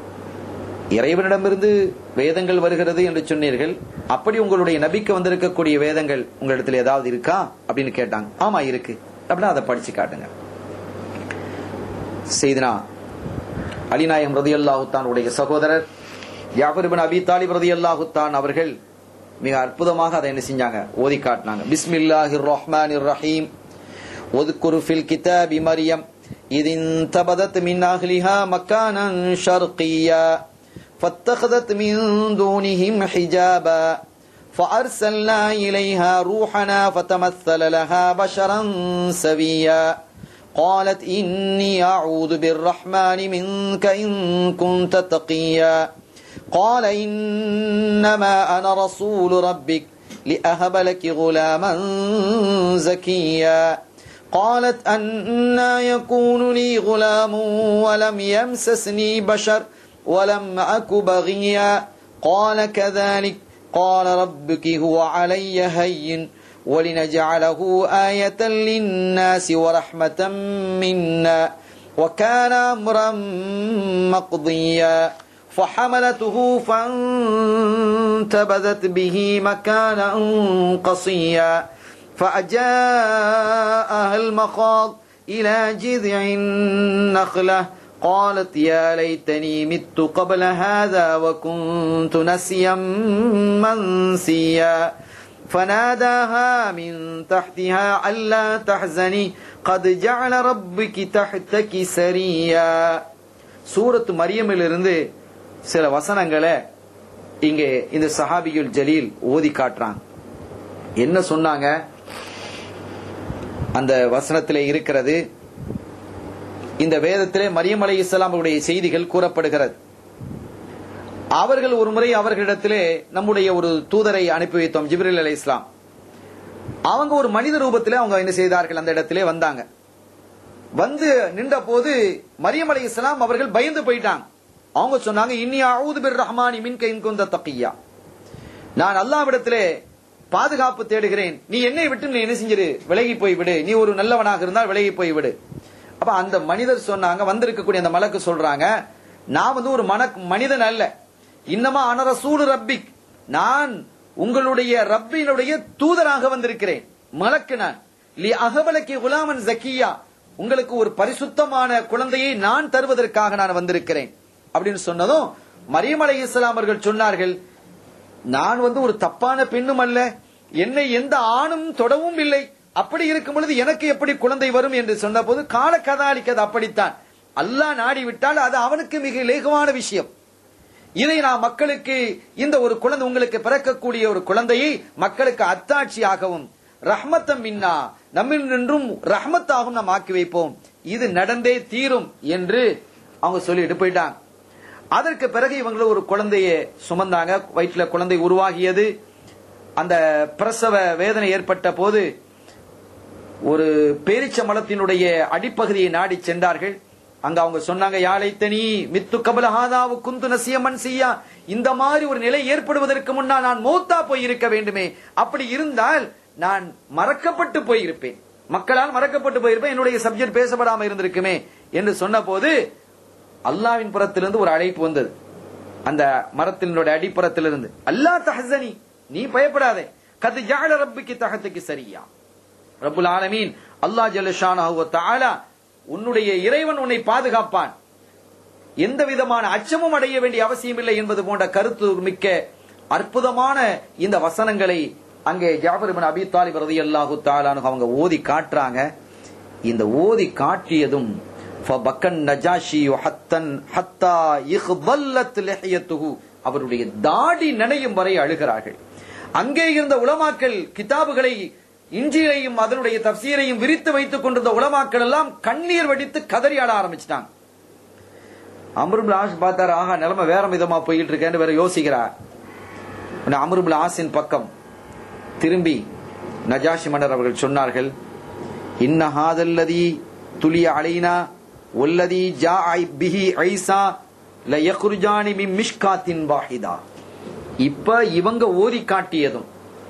இறைவனிடமிருந்து வேதங்கள் வருகிறது என்று சொன்னீர்கள் அப்படி உங்களுடைய நபிக்கு வந்திருக்கக்கூடிய வேதங்கள் உங்களிடத்தில் ஏதாவது இருக்கா அப்படின்னு கேட்டாங்க ஆமா இருக்கு அப்படின்னா அதை படிச்சு காட்டுங்க செய்தினா அலிநாயம் ரதியல்லாஹுத்தான் உடைய சகோதரர் யாபர் பின் அபி தாலிப் ரதியல்லாஹுத்தான் அவர்கள் மிக அற்புதமாக அதை என்ன செஞ்சாங்க ஓதி காட்டினாங்க பிஸ்மில்லாஹிர் ரஹ்மானிர் ரஹீம் واذكر في الكتاب مريم إذ انتبذت من أهلها مكانا شرقيا فاتخذت من دونهم حجابا فأرسلنا إليها روحنا فتمثل لها بشرا سويا قالت إني أعوذ بالرحمن منك إن كنت تقيا قال إنما أنا رسول ربك لأهب لك غلاما زكيا قالت أنا يكون لي غلام ولم يمسسني بشر ولم أك بغيا قال كذلك قال ربك هو علي هين ولنجعله آية للناس ورحمة منا وكان أمرا مقضيا فحملته فانتبذت به مكانا قصيا فأجاءها المخاض إلى جذع النخلة قالت يا ليتني مت قبل هذا وكنت نسيا منسيا فناداها من تحتها ألا تحزني قد جعل ربك تحتك سريا சூரத் மரியமிலிருந்து சில வசனங்களை இங்கே இந்த சஹாபியுல் ஜலீல் ஓதி காட்டுறாங்க என்ன சொன்னாங்க அந்த வசனத்திலே இருக்கிறது இந்த வேதத்திலே மரியம் அலை இஸ்லாமுடைய செய்திகள் கூறப்படுகிறது அவர்கள் ஒரு முறை அவர்களிடத்திலே நம்முடைய ஒரு தூதரை அனுப்பி வைத்தோம் ஜிப்ரில் அலை இஸ்லாம் அவங்க ஒரு மனித ரூபத்திலே அவங்க என்ன செய்தார்கள் அந்த இடத்திலே வந்தாங்க வந்து நின்ற போது மரியம் அலை இஸ்லாம் அவர்கள் பயந்து போயிட்டாங்க அவங்க சொன்னாங்க இன்னி அவுது பிர் ரஹ்மானி மின் கைன் குந்த தக்கியா நான் அல்லாவிடத்திலே பாதுகாப்பு தேடுகிறேன் நீ என்னை விட்டு நீ என்ன செஞ்சிரு விலகி போய் விடு நீ ஒரு நல்லவனாக இருந்தால் விலகி போய் விடு அப்ப அந்த மனிதர் சொன்னாங்க வந்திருக்கக்கூடிய அந்த மலக்கு சொல்றாங்க நான் வந்து ஒரு மன மனிதன் அல்ல இன்னமா அனர சூடு ரப்பிக் நான் உங்களுடைய ரப்பினுடைய தூதராக வந்திருக்கிறேன் மலக்கு நான் லி அகவலக்கி குலாமன் ஜக்கியா உங்களுக்கு ஒரு பரிசுத்தமான குழந்தையை நான் தருவதற்காக நான் வந்திருக்கிறேன் அப்படின்னு சொன்னதும் மரியம் அலை இஸ்லாம் அவர்கள் சொன்னார்கள் நான் வந்து ஒரு தப்பான பெண்ணும் அல்ல என்னை எந்த ஆணும் தொடவும் இல்லை அப்படி இருக்கும் பொழுது எனக்கு எப்படி குழந்தை வரும் என்று சொன்ன போது கால கதாலிக்கு அது அப்படித்தான் அல்லாஹ் நாடி விட்டால் அது அவனுக்கு மிக இலகுவான விஷயம் இதை நான் மக்களுக்கு இந்த ஒரு குழந்தை உங்களுக்கு பிறக்கக்கூடிய ஒரு குழந்தையை மக்களுக்கு அத்தாட்சியாகவும் ரஹ்மத்தம் மின்னா நம்மில் நின்றும் ரஹ்மத்தாகவும் நாம் ஆக்கி வைப்போம் இது நடந்தே தீரும் என்று அவங்க சொல்லிட்டு போயிட்டாங்க அதற்கு பிறகு இவங்க ஒரு குழந்தைய சுமந்தாங்க வயிற்றுல குழந்தை உருவாகியது அந்த பிரசவ வேதனை ஏற்பட்ட போது ஒரு பேரிச்ச மலத்தினுடைய அடிப்பகுதியை நாடி சென்றார்கள் அங்க அவங்க சொன்னாங்க யாழைத்தனி மித்து கபலஹாதாவு குந்து நசியமன் செய்யா இந்த மாதிரி ஒரு நிலை ஏற்படுவதற்கு முன்னால் நான் மௌத்தா போய் இருக்க வேண்டுமே அப்படி இருந்தால் நான் மறக்கப்பட்டு போயிருப்பேன் மக்களால் மறக்கப்பட்டு போயிருப்பேன் என்னுடைய சப்ஜெக்ட் பேசப்படாம இருந்திருக்குமே என்று சொன்ன போது அல்லாவின் புறத்திலிருந்து ஒரு அழைப்பு வந்தது அந்த மரத்தினுடைய அடிப்புறத்திலிருந்து அல்லா தஹசனி நீ பயப்படாதே கது ஜால ரப்பிக்கு தகத்துக்கு சரியா ரப்புல் ஆலமீன் அல்லாஹ் ஜல்லஷானஹு தஆலா உன்னுடைய இறைவன் உன்னை பாதுகாப்பான் எந்த விதமான அச்சமும் அடைய வேண்டிய அவசியம் இல்லை என்பது போன்ற கருத்து மிக்க அற்புதமான இந்த வசனங்களை அங்கே ஜாபர் இப்னு அபி தாலிப் ரலியல்லாஹு தஆலானு அவங்க ஓதி காட்டுறாங்க இந்த ஓதி காட்டியதும் ஃபபக்கன் நஜாஷி ஹத்தன் ஹத்தா இஹ்தல்லத் லிஹியத்துஹு அவருடைய தாடி நனையும் வரை அழுகிறார்கள் அங்கே இருந்த உலமாக்கள் கிதாபுகளை இஞ்சியையும் அதனுடைய தப்சீரையும் விரித்து வைத்துக் கொண்டிருந்த உலமாக்கள் எல்லாம் கண்ணீர் வடித்து கதறி ஆட ஆரம்பிச்சிட்டாங்க அமருபுல் ஆஷ் பார்த்தாரு ஆஹா நிலைமை வேற விதமா போயிட்டு இருக்கேன்னு வேற யோசிக்கிறார் அமருபுல் ஆசின் பக்கம் திரும்பி நஜாஷி மன்னர் அவர்கள் சொன்னார்கள் இன்ன ஹாதல்லதி துலிய அலைனா ஒல்லதி ஜா பிஹி ஐசா ல யக்ருஜானி மின் மிஷ்காத்தின் வாஹிதா இப்ப இவங்க ஓதி காட்டியதும்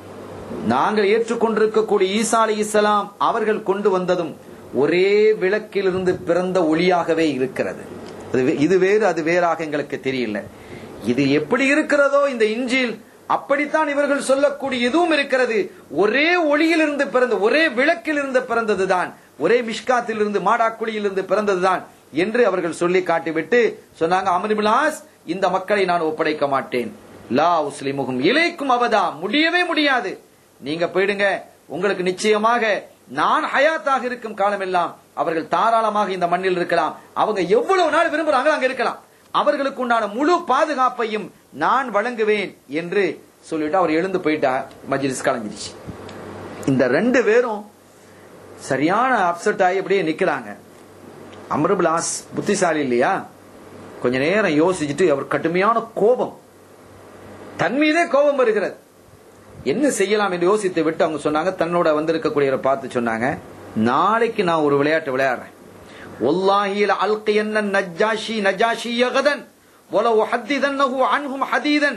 நாங்கள் ஏற்றுக்கொண்டிருக்கக்கூடிய ஈசா அலி இஸ்லாம் அவர்கள் கொண்டு வந்ததும் ஒரே விளக்கிலிருந்து பிறந்த ஒளியாகவே இருக்கிறது அது வே- இது வேறு அது வேறாக எங்களுக்கு தெரியல இது எப்படி இருக்கிறதோ இந்த இஞ்சில் அப்படித்தான் இவர்கள் சொல்லக்கூடிய இதுவும் இருக்கிறது ஒரே ஒளியிலிருந்து பிறந்த ஒரே விளக்கிலிருந்து பிறந்ததுதான் ஒரே மிஷ்காத்திலிருந்து மாடாக்குழியிலிருந்து பிறந்ததுதான் என்று அவர்கள் சொல்லி காட்டிவிட்டு சொன்னாங்க அமரிபிலாஸ் இந்த மக்களை நான் ஒப்படைக்க மாட்டேன் லா உஸ்லிமுகும் இலைக்கும் அவதா முடியவே முடியாது நீங்க போயிடுங்க உங்களுக்கு நிச்சயமாக நான் ஹயாத்தாக இருக்கும் காலமெல்லாம் அவர்கள் தாராளமாக இந்த மண்ணில் இருக்கலாம் அவங்க எவ்வளவு நாள் விரும்புறாங்களோ அங்க இருக்கலாம் அவர்களுக்கு உண்டான முழு பாதுகாப்பையும் நான் வழங்குவேன் என்று சொல்லிட்டு அவர் எழுந்து போயிட்டார் மஜ்லிஸ் கலைஞ்சிருச்சு இந்த ரெண்டு பேரும் சரியான அப்செட் ஆகி அப்படியே நிக்கிறாங்க அமருபுல் ஆஸ் புத்திசாலி இல்லையா கொஞ்ச நேரம் யோசிச்சுட்டு அவர் கடுமையான கோபம் தன் மீதே கோபம் வருகிறது என்ன செய்யலாம் என்று யோசித்து விட்டு அவங்க சொன்னாங்க தன்னோட வந்திருக்கக்கூடியவரை பார்த்து சொன்னாங்க நாளைக்கு நான் ஒரு விளையாட்டு விளையாடுறேன் ஒல்லாஹில அல்கையன்ன நஜாஷி நஜாஷி யகதன் ولا أحدثنه عنهم حديدا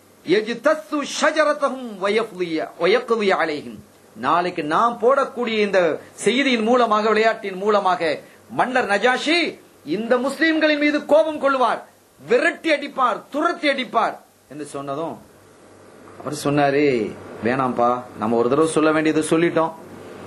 يجتث شجرتهم ويقضي ويقضي عليهم நாளைக்கு நாம் போடக்கூடிய இந்த செய்தியின் மூலமாக விளையாட்டின் மூலமாக மன்னர் நஜாஷி இந்த முஸ்லிம்களின் மீது கோபம் கொள்வார் விரட்டி அடிப்பார் துரத்தி அடிப்பார் என்று சொன்னதும் அவர் சொன்னாரு வேணாம்ப்பா நம்ம ஒரு தடவை சொல்ல வேண்டியதை சொல்லிட்டோம்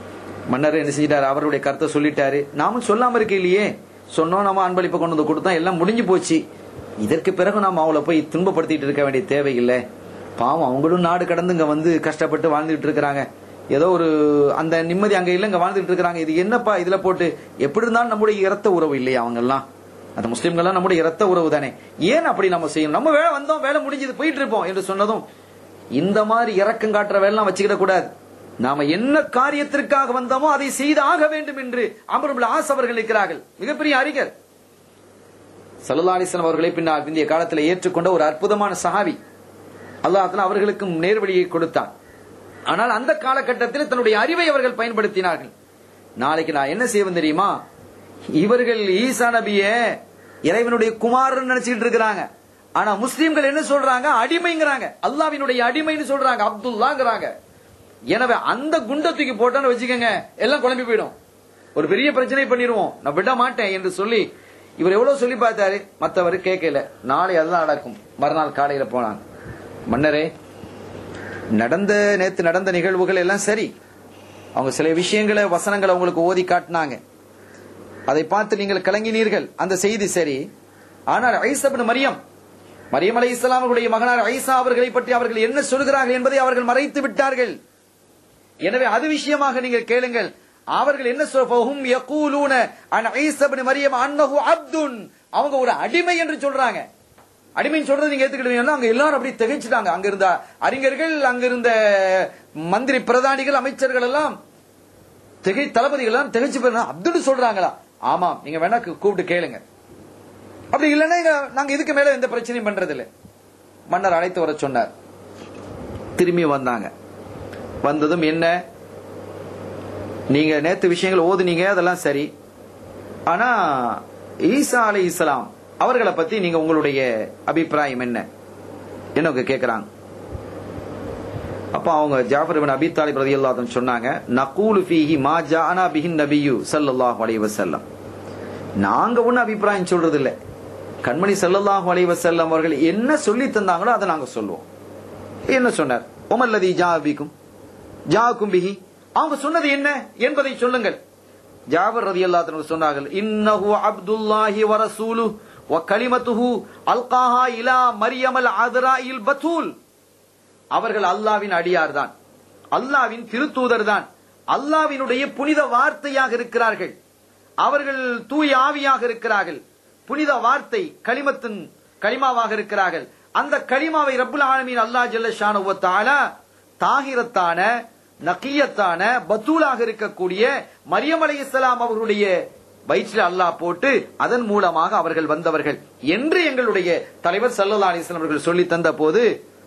மன்னர் என்ன செஞ்சிட்டாரு அவருடைய கருத்தை சொல்லிட்டாரு நாமும் சொல்லாம இருக்க இல்லையே சொன்னோம் நம்ம அன்பளிப்பை கொண்டு வந்து கொடுத்தோம் எல்லாம் முடிஞ்சு போச்சு இதற்கு பிறகு நாம அவளை போய் துன்பப்படுத்திட்டு இருக்க வேண்டிய தேவையில்லை பாவம் அவங்களும் நாடு கடந்து இங்க வந்து கஷ்டப்பட்டு வாழ்ந்துட்டு இருக்கிறாங்க ஏதோ ஒரு அந்த நிம்மதி அங்க இல்ல இங்க வாழ்ந்துட்டு இருக்கிறாங்க இது என்னப்பா இதுல போட்டு எப்படி இருந்தாலும் நம்முடைய இரத்த உறவு இல்லையா அவங்க எல்லாம் அந்த முஸ்லிம்கள்லாம் நம்முடைய இரத்த உறவு தானே ஏன் அப்படி நம்ம செய்யணும் நம்ம வேலை வந்தோம் வேலை முடிஞ்சது போயிட்டு இருப்போம் என்று சொன்னதும் இந்த மாதிரி இறக்கம் காட்டுற வேலை வச்சுக்கிட கூடாது நாம என்ன காரியத்திற்காக வந்தோமோ அதை செய்து ஆக வேண்டும் என்று அமருபுல் ஆஸ் அவர்கள் இருக்கிறார்கள் மிகப்பெரிய அறிஞர் சல்லா அலிஸ்லாம் அவர்களை பின்னால் இந்திய காலத்தில் ஏற்றுக்கொண்ட ஒரு அற்புதமான சஹாபி அல்லாஹ் அவர்களுக்கும் நேர்வழியை கொடுத்தான் ஆனால் அந்த காலகட்டத்தில் தன்னுடைய அறிவை அவர்கள் பயன்படுத்தினார்கள் நாளைக்கு நான் என்ன செய்வேன் தெரியுமா இவர்கள் ஈசா நபிய இறைவனுடைய குமாரன் நினைச்சிட்டு இருக்கிறாங்க ஆனா முஸ்லீம்கள் என்ன சொல்றாங்க அடிமைங்கிறாங்க அல்லாவினுடைய அடிமைன்னு சொல்றாங்க அப்துல்லாங்கிறாங்க எனவே அந்த குண்டை தூக்கி போட்டான்னு வச்சுக்கோங்க எல்லாம் குழம்பி போயிடும் ஒரு பெரிய பிரச்சனை பண்ணிடுவோம் நான் விட மாட்டேன் என்று சொல்லி இவர் எவ்வளவு சொல்லி பார்த்தாரு மத்தவர் கேட்கல நாளை அதெல்லாம் நடக்கும் மறுநாள் காலையில போனாங்க மன்னரே நடந்த நேத்து நடந்த நிகழ்வுகள் எல்லாம் சரி அவங்க சில விஷயங்களை வசனங்களை உங்களுக்கு ஓதி காட்டினாங்க அதை பார்த்து நீங்கள் கலங்கினீர்கள் அந்த செய்தி சரி ஆனால் ஐசபின் மரியம் மரியம் அலை இஸ்லாமுடைய மகனார் ஐசா அவர்களை பற்றி அவர்கள் என்ன சொல்கிறார்கள் என்பதை அவர்கள் மறைத்து விட்டார்கள் எனவே அது விஷயமாக நீங்கள் கேளுங்கள் அவர்கள் என்ன சொல்லும் யகூலூன அன் ஐசபின் மரியம் அன்னஹு அப்துன் அவங்க ஒரு அடிமை என்று சொல்றாங்க அடிமைன்னு சொல்றது நீங்க ஏத்துக்கிட்டீங்கன்னா அங்க எல்லாரும் அப்படி திகைச்சிட்டாங்க அங்க இருந்த அறிஞர்கள் அங்க இருந்த மந்திரி பிரதானிகள் அமைச்சர்கள் எல்லாம் திகை தளபதிகள் எல்லாம் திகைச்சு போயிருந்தா அப்துல் சொல்றாங்களா ஆமாம் நீங்க வேணா கூ- கூப்பிட்டு கேளுங்க அப்படி இல்லைன்னா இங்க நாங்க இதுக்கு மேல எந்த பிரச்சனையும் பண்றது இல்ல மன்னர் அழைத்து வர சொன்னார் திரும்பி வந்தாங்க வந்ததும் என்ன நீங்க நேத்து விஷயங்கள் ஓதுனீங்க அதெல்லாம் சரி ஆனா ஈசா அலை இஸ்லாம் அவர்களை பத்தி நீங்க உங்களுடைய அபிப்பிராயம் என்ன என்ன கேக்குறாங்க அப்ப அவங்க ஜாஃபர் இப்னு அபி தாலிப் ரலியல்லாஹு அன்ஹு சொன்னாங்க நகூலு ஃபீஹி மா ஜாஅனா பிஹின் நபியு ஸல்லல்லாஹு அலைஹி வஸல்லம் நாங்க ஒண்ணு அபிப்பிராயம் சொல்றது இல்ல கண்மணி ஸல்லல்லாஹு அலைஹி வஸல்லம் அவர்கள் என்ன சொல்லி தந்தாங்களோ அதை நாங்க சொல்லுவோம் என்ன சொன்னார் உமல்லதி ஜாபிக்கும் ஜாக்கும் பிஹி அவங்க சொன்னது என்ன என்பதை சொல்லுங்கள் ஜாபர் ரலியல்லாஹு அன்ஹு சொன்னார்கள் இன்னஹு அப்துல்லாஹி வ ரசூலு வ கலிமத்துஹு அல்காஹா இலா மரியமல் அத்ராயில் பத்தூல் அவர்கள் அல்லாவின் அடியார் தான் அல்லாவின் திருத்தூதர் தான் அல்லாவினுடைய புனித வார்த்தையாக இருக்கிறார்கள் அவர்கள் தூய ஆவியாக இருக்கிறார்கள் புனித வார்த்தை களிமத்தின் களிமாவாக இருக்கிறார்கள் அந்த களிமாவை ரப்புல் ஆலமீன் அல்லாஹ் ஜல்லஷானு வ தஆலா தாகிரத்தான நக்கியத்தான பத்தூலாக இருக்கக்கூடிய மரியம் அலைஹிஸ்ஸலாம் அவர்களுடைய வயிற்றில் அல்லாஹ் போட்டு அதன் மூலமாக அவர்கள் வந்தவர்கள் என்று எங்களுடைய தலைவர் சல்லல்லா அலிஸ்லாம் அவர்கள் சொல்லி தந்த போது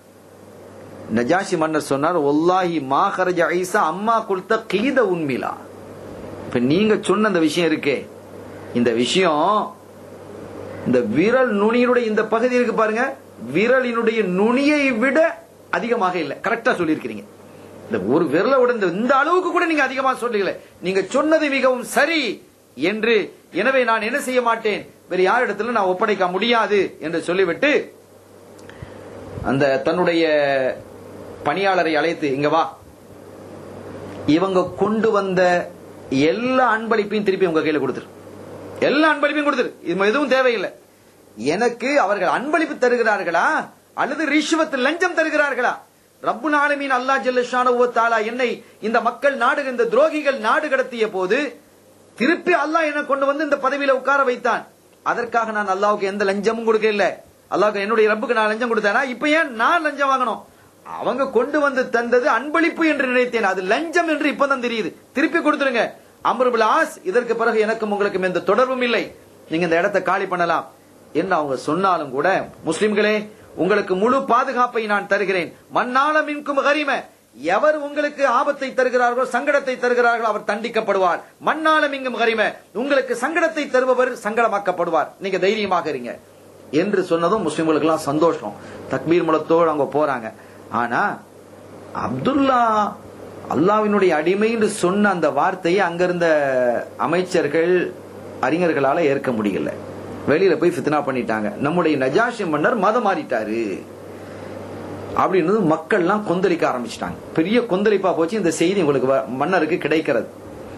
நஜாஷி மன்னர் சொன்னார் ஒல்லாஹி மா ஹரஜ ஐசா அம்மா கொடுத்த கீத உண்மிலா இப்ப நீங்க சொன்ன அந்த விஷயம் இருக்கே இந்த விஷயம் இந்த விரல் நுனியினுடைய இந்த பகுதி இருக்கு பாருங்க விரலினுடைய நுனியை விட அதிகமாக இல்ல கரெக்டா சொல்லியிருக்கிறீங்க இந்த ஒரு விரலை விட இந்த- இந்த அளவுக்கு கூட நீங்க அதிகமா சொல்லல நீங்க சொன்னது மிகவும் சரி என்று எனவே நான் என்ன செய்ய மாட்டேன் வேறு யாரிடத்துல நான் ஒப்படைக்க முடியாது என்று சொல்லிவிட்டு அந்த தன்னுடைய பணியாளரை அழைத்து இங்க வா இவங்க கொண்டு வந்த எல்லா அன்பளிப்பையும் திருப்பி உங்க கையில கொடுத்துரு எல்லா அன்பளிப்பையும் கொடுத்துரு இது எதுவும் தேவையில்லை எனக்கு அவர்கள் அன்பளிப்பு தருகிறார்களா அல்லது ரிஷ்வத் லஞ்சம் தருகிறார்களா ரப்பு நாளமீன் அல்லா ஜல்லஷானு தாலா என்னை இந்த மக்கள் நாடு இந்த துரோகிகள் நாடு கடத்திய போது திருப்பி அல்லாஹ் என்ன கொண்டு வந்து இந்த பதவியில உட்கார வைத்தான் அதற்காக நான் அல்லாவுக்கு எந்த லஞ்சமும் கொடுக்க இல்ல அல்லாவுக்கு என்னுடைய ரப்புக்கு நான் லஞ்சம் கொடுத்தேனா இப்ப ஏன் நான் லஞ்சம் வாங்கணும் அவங்க கொண்டு வந்து தந்தது அன்பளிப்பு என்று நினைத்தேன் அது லஞ்சம் என்று இப்பதான் தெரியுது திருப்பி கொடுத்துருங்க அமருபுல் ஆஸ் இதற்கு பிறகு எனக்கும் உங்களுக்கும் எந்த தொடர்பும் இல்லை நீங்க இந்த இடத்தை காலி பண்ணலாம் என்று அவங்க சொன்னாலும் கூட முஸ்லிம்களே உங்களுக்கு முழு பாதுகாப்பை நான் தருகிறேன் மண்ணால மின்கும் கரிம எவர் உங்களுக்கு ஆபத்தை தருகிறார்களோ சங்கடத்தை தருகிறார்களோ அவர் தண்டிக்கப்படுவார் மண்ணாலம் இங்கும் கரிம உங்களுக்கு சங்கடத்தை தருபவர் சங்கடமாக்கப்படுவார் நீங்க தைரியமாக இருங்க என்று சொன்னதும் முஸ்லிம்களுக்கு எல்லாம் சந்தோஷம் தக்பீர் முழத்தோடு அவங்க போறாங்க ஆனா அப்துல்லா அல்லாவினுடைய அடிமை என்று சொன்ன அந்த வார்த்தையை அங்கிருந்த அமைச்சர்கள் அறிஞர்களால ஏற்க முடியல வெளியில போய் ஃபித்னா பண்ணிட்டாங்க நம்முடைய நஜாஷி மன்னர் மதம் மாறிட்டாரு அப்படின்னு மக்கள்லாம் கொந்தளிக்க ஆரம்பிச்சிட்டாங்க பெரிய கொந்தளிப்பா போச்சு இந்த செய்தி உங்களுக்கு வ- மன்னருக்கு கிடைக்கிறது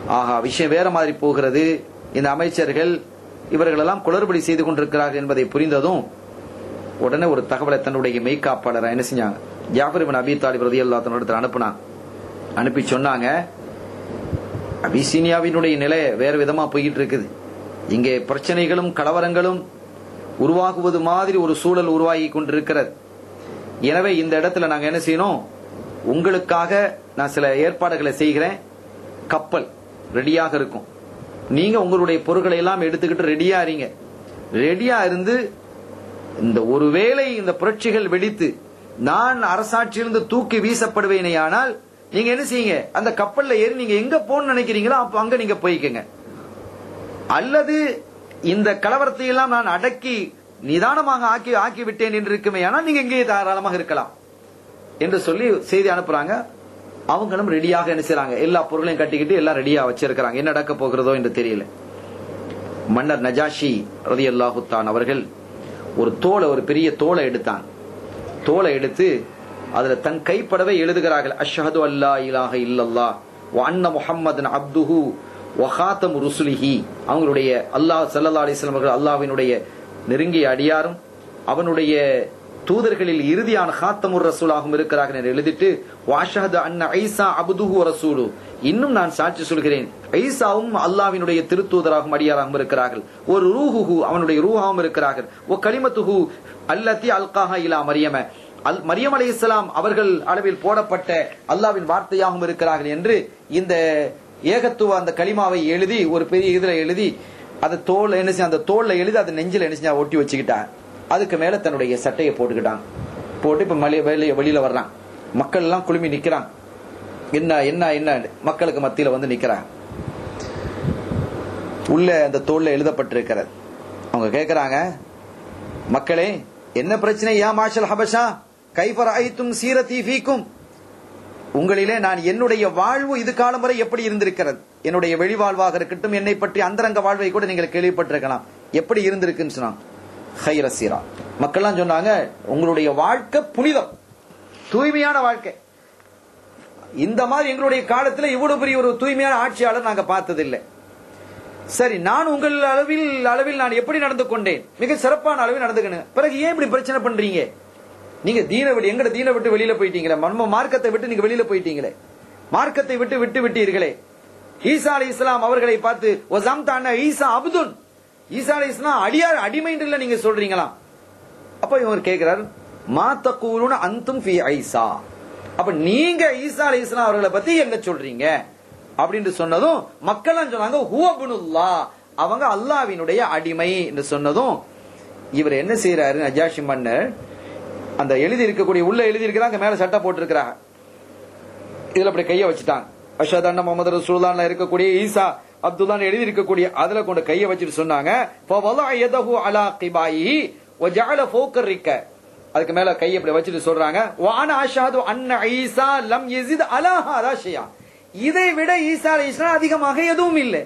ஆஹா விஷயம் வேற மாதிரி போகிறது இந்த அமைச்சர்கள் இவர்களெல்லாம் குளறுபடி செய்து கொண்டிருக்கிறார்கள் என்பதை புரிந்ததும் உடனே ஒரு தகவலை தன்னுடைய மெய்காப்பாளரை என்ன செஞ்சாங்க ஜாஃபர் இப்னு அபி தாலிப் ரலியல்லாஹு தன்னோட அனுப்புனாங்க அனுப்பி சொன்னாங்க அபிசீனியாவினுடைய நிலை வேற விதமா போய்கிட்டு இருக்குது இங்கே பிரச்சனைகளும் கலவரங்களும் உருவாகுவது மாதிரி ஒரு சூழல் உருவாகி கொண்டிருக்கிறது எனவே இந்த இடத்துல நாங்க என்ன செய்யணும் உங்களுக்காக நான் சில ஏற்பாடுகளை செய்கிறேன் கப்பல் ரெடியாக இருக்கும் நீங்க உங்களுடைய பொருட்களை எல்லாம் எடுத்துக்கிட்டு ரெடியா இருங்க ரெடியா இருந்து இந்த ஒருவேளை இந்த புரட்சிகள் வெடித்து நான் அரசாட்சியிலிருந்து தூக்கி வீசப்படுவேனேயானால் நீங்க என்ன செய்யுங்க அந்த கப்பல்ல ஏறி நீங்க எங்க போகணும்னு நினைக்கிறீங்களோ அப்ப அங்க நீங்க போய்க்கங்க அல்லது இந்த கலவரத்தை எல்லாம் நான் அடக்கி நிதானமாக ஆக்கி ஆக்கி விட்டேன் என்று இருக்குமே ஆனால் நீங்க இங்கேயே தாராளமாக இருக்கலாம் என்று சொல்லி செய்தி அனுப்புறாங்க அவங்களும் ரெடியாக என்ன செய்றாங்க எல்லா பொருளையும் கட்டிக்கிட்டு எல்லாம் ரெடியா வச்சிருக்கிறாங்க என்ன நடக்க போகிறதோ என்று தெரியல மன்னர் நஜாஷி ரதி அல்லாஹுத்தான் அவர்கள் ஒரு தோலை ஒரு பெரிய தோலை எடுத்தான் தோலை எடுத்து அதுல தன் கைப்படவே எழுதுகிறார்கள் அஷ்ஹது அல்லா இலாஹ இல்லல்லா வ அன்ன முஹம்மதன் அப்துஹு வஹாத்தம் ருசுலிஹி அவங்களுடைய அல்லாஹ் ஸல்லல்லாஹு அலைஹி வஸல்லம் அவர்கள் அல்லாஹ்வினுடைய நெருங்கிய அடியாரும் அவனுடைய தூதர்களில் இறுதியான ஹாத்தமுர் ரசூலாகவும் இருக்கிறார்கள் என்று எழுதிட்டு வாஷஹது அன்ன ஐசா அபுதுஹு ரசூலு இன்னும் நான் சாட்சி சொல்கிறேன் ஐசாவும் அல்லாவினுடைய திருத்தூதராகவும் அடியாராகவும் இருக்கிறார்கள் ஒரு ரூஹுஹு அவனுடைய ரூஹாவும் இருக்கிறார்கள் ஓ கலிமத்துஹு அல்லத்தி அல்காஹா இலா மரியம அல் மரியம் அலை இஸ்லாம் அவர்கள் அளவில் போடப்பட்ட அல்லாவின் வார்த்தையாகவும் இருக்கிறார்கள் என்று இந்த ஏகத்துவ அந்த கலிமாவை எழுதி ஒரு பெரிய இதுல எழுதி அதை தோல் என்ன செய்ய அந்த தோல்ல எழுதி அதை நெஞ்சில என்ன செஞ்சா ஒட்டி வச்சுக்கிட்டான் அதுக்கு மேல தன்னுடைய சட்டையை போட்டுக்கிட்டான் போட்டு இப்ப மலைய வெளிய வெளியில வர்றான் மக்கள் எல்லாம் குழுமி நிக்கிறான் என்ன என்ன என்ன மக்களுக்கு மத்தியில வந்து நிக்கிறான் உள்ள அந்த தோல்ல எழுதப்பட்டிருக்கிறது அவங்க கேக்குறாங்க மக்களே என்ன பிரச்சனை யா மாஷல் ஹபஷா கைஃபர் ஐத்தும் சீரத்தி ஃபீக்கும் உங்களிலே நான் என்னுடைய வாழ்வு இது காலம் வரை எப்படி இருந்திருக்கிறது என்னுடைய வெளிவாழ்வாக இருக்கட்டும் என்னை பற்றி அந்தரங்க வாழ்வை கூட நீங்கள் கேள்விப்பட்டிருக்கலாம் எப்படி இருந்திருக்குன்னு சொன்னாங்க ஹைர சீரா மக்கள்லாம் சொன்னாங்க உங்களுடைய வாழ்க்கை புனிதம் தூய்மையான வாழ்க்கை இந்த மாதிரி எங்களுடைய காலத்துல இவ்வளவு பெரிய ஒரு தூய்மையான ஆட்சியாளர் நாங்க பார்த்ததில்லை சரி நான் உங்கள் அளவில் அளவில் நான் எப்படி நடந்து கொண்டேன் மிக சிறப்பான அளவில் நடந்துக்கணும் பிறகு ஏன் இப்படி பிரச்சனை பண்றீங்க நீங்க தீன விட்டு எங்கட தீன விட்டு வெளியில போயிட்டீங்களே நம்ம மார்க்கத்தை விட்டு நீங்க வெளியில போயிட்டீங்களே மார்க்கத்தை விட்டு விட்டு விட்டீர்களே ஈசா அலி இஸ்லாம் அவர்களை பார்த்து ஒசாம் தான ஈசா அப்துன் ஈசா அலி இஸ்லாம் அடியார் அடிமைன்றல நீங்க சொல்றீங்களா அப்ப இவர் கேக்குறார் மா தக்கூலுன அந்தும் ஃபி ஐசா அப்ப நீங்க ஈசா அலி இஸ்லாம் அவர்களை பத்தி என்ன சொல்றீங்க அப்படின்னு சொன்னதும் மக்கள் சொன்னாங்க ஹுவபுனுல்லா அவங்க அல்லாவினுடைய அடிமை என்று சொன்னதும் இவர் என்ன செய்யறாரு நஜாஷி மன்னர் அந்த எழுதி இருக்கக்கூடிய உள்ள எழுதி இருக்கிறாங்க மேல சட்டை போட்டிருக்கிறாங்க இதுல அப்படி கைய வச்சுட்டாங்க அஷத் அண்ணா முகமது ரசூல்லான்ல இருக்கக்கூடிய ஈசா அப்துல்லான்னு எழுதி இருக்கக்கூடிய அதுல கொண்டு கைய வச்சுட்டு சொன்னாங்க فَوَضَعَ يَدَهُ عَلَى قِبَائِهِ وَجَعَلَ فَوْقَ الرِّكَّ அதுக்கு மேல கையை இப்படி வச்சுட்டு சொல்றாங்க வான அஷாது அன்ன ஈசா லம் யஸித் அலா ஹாதா ஷையா இதை விட ஈசா அலைஹிஸ்ஸலாம் அதிகமாக எதுவும் இல்லை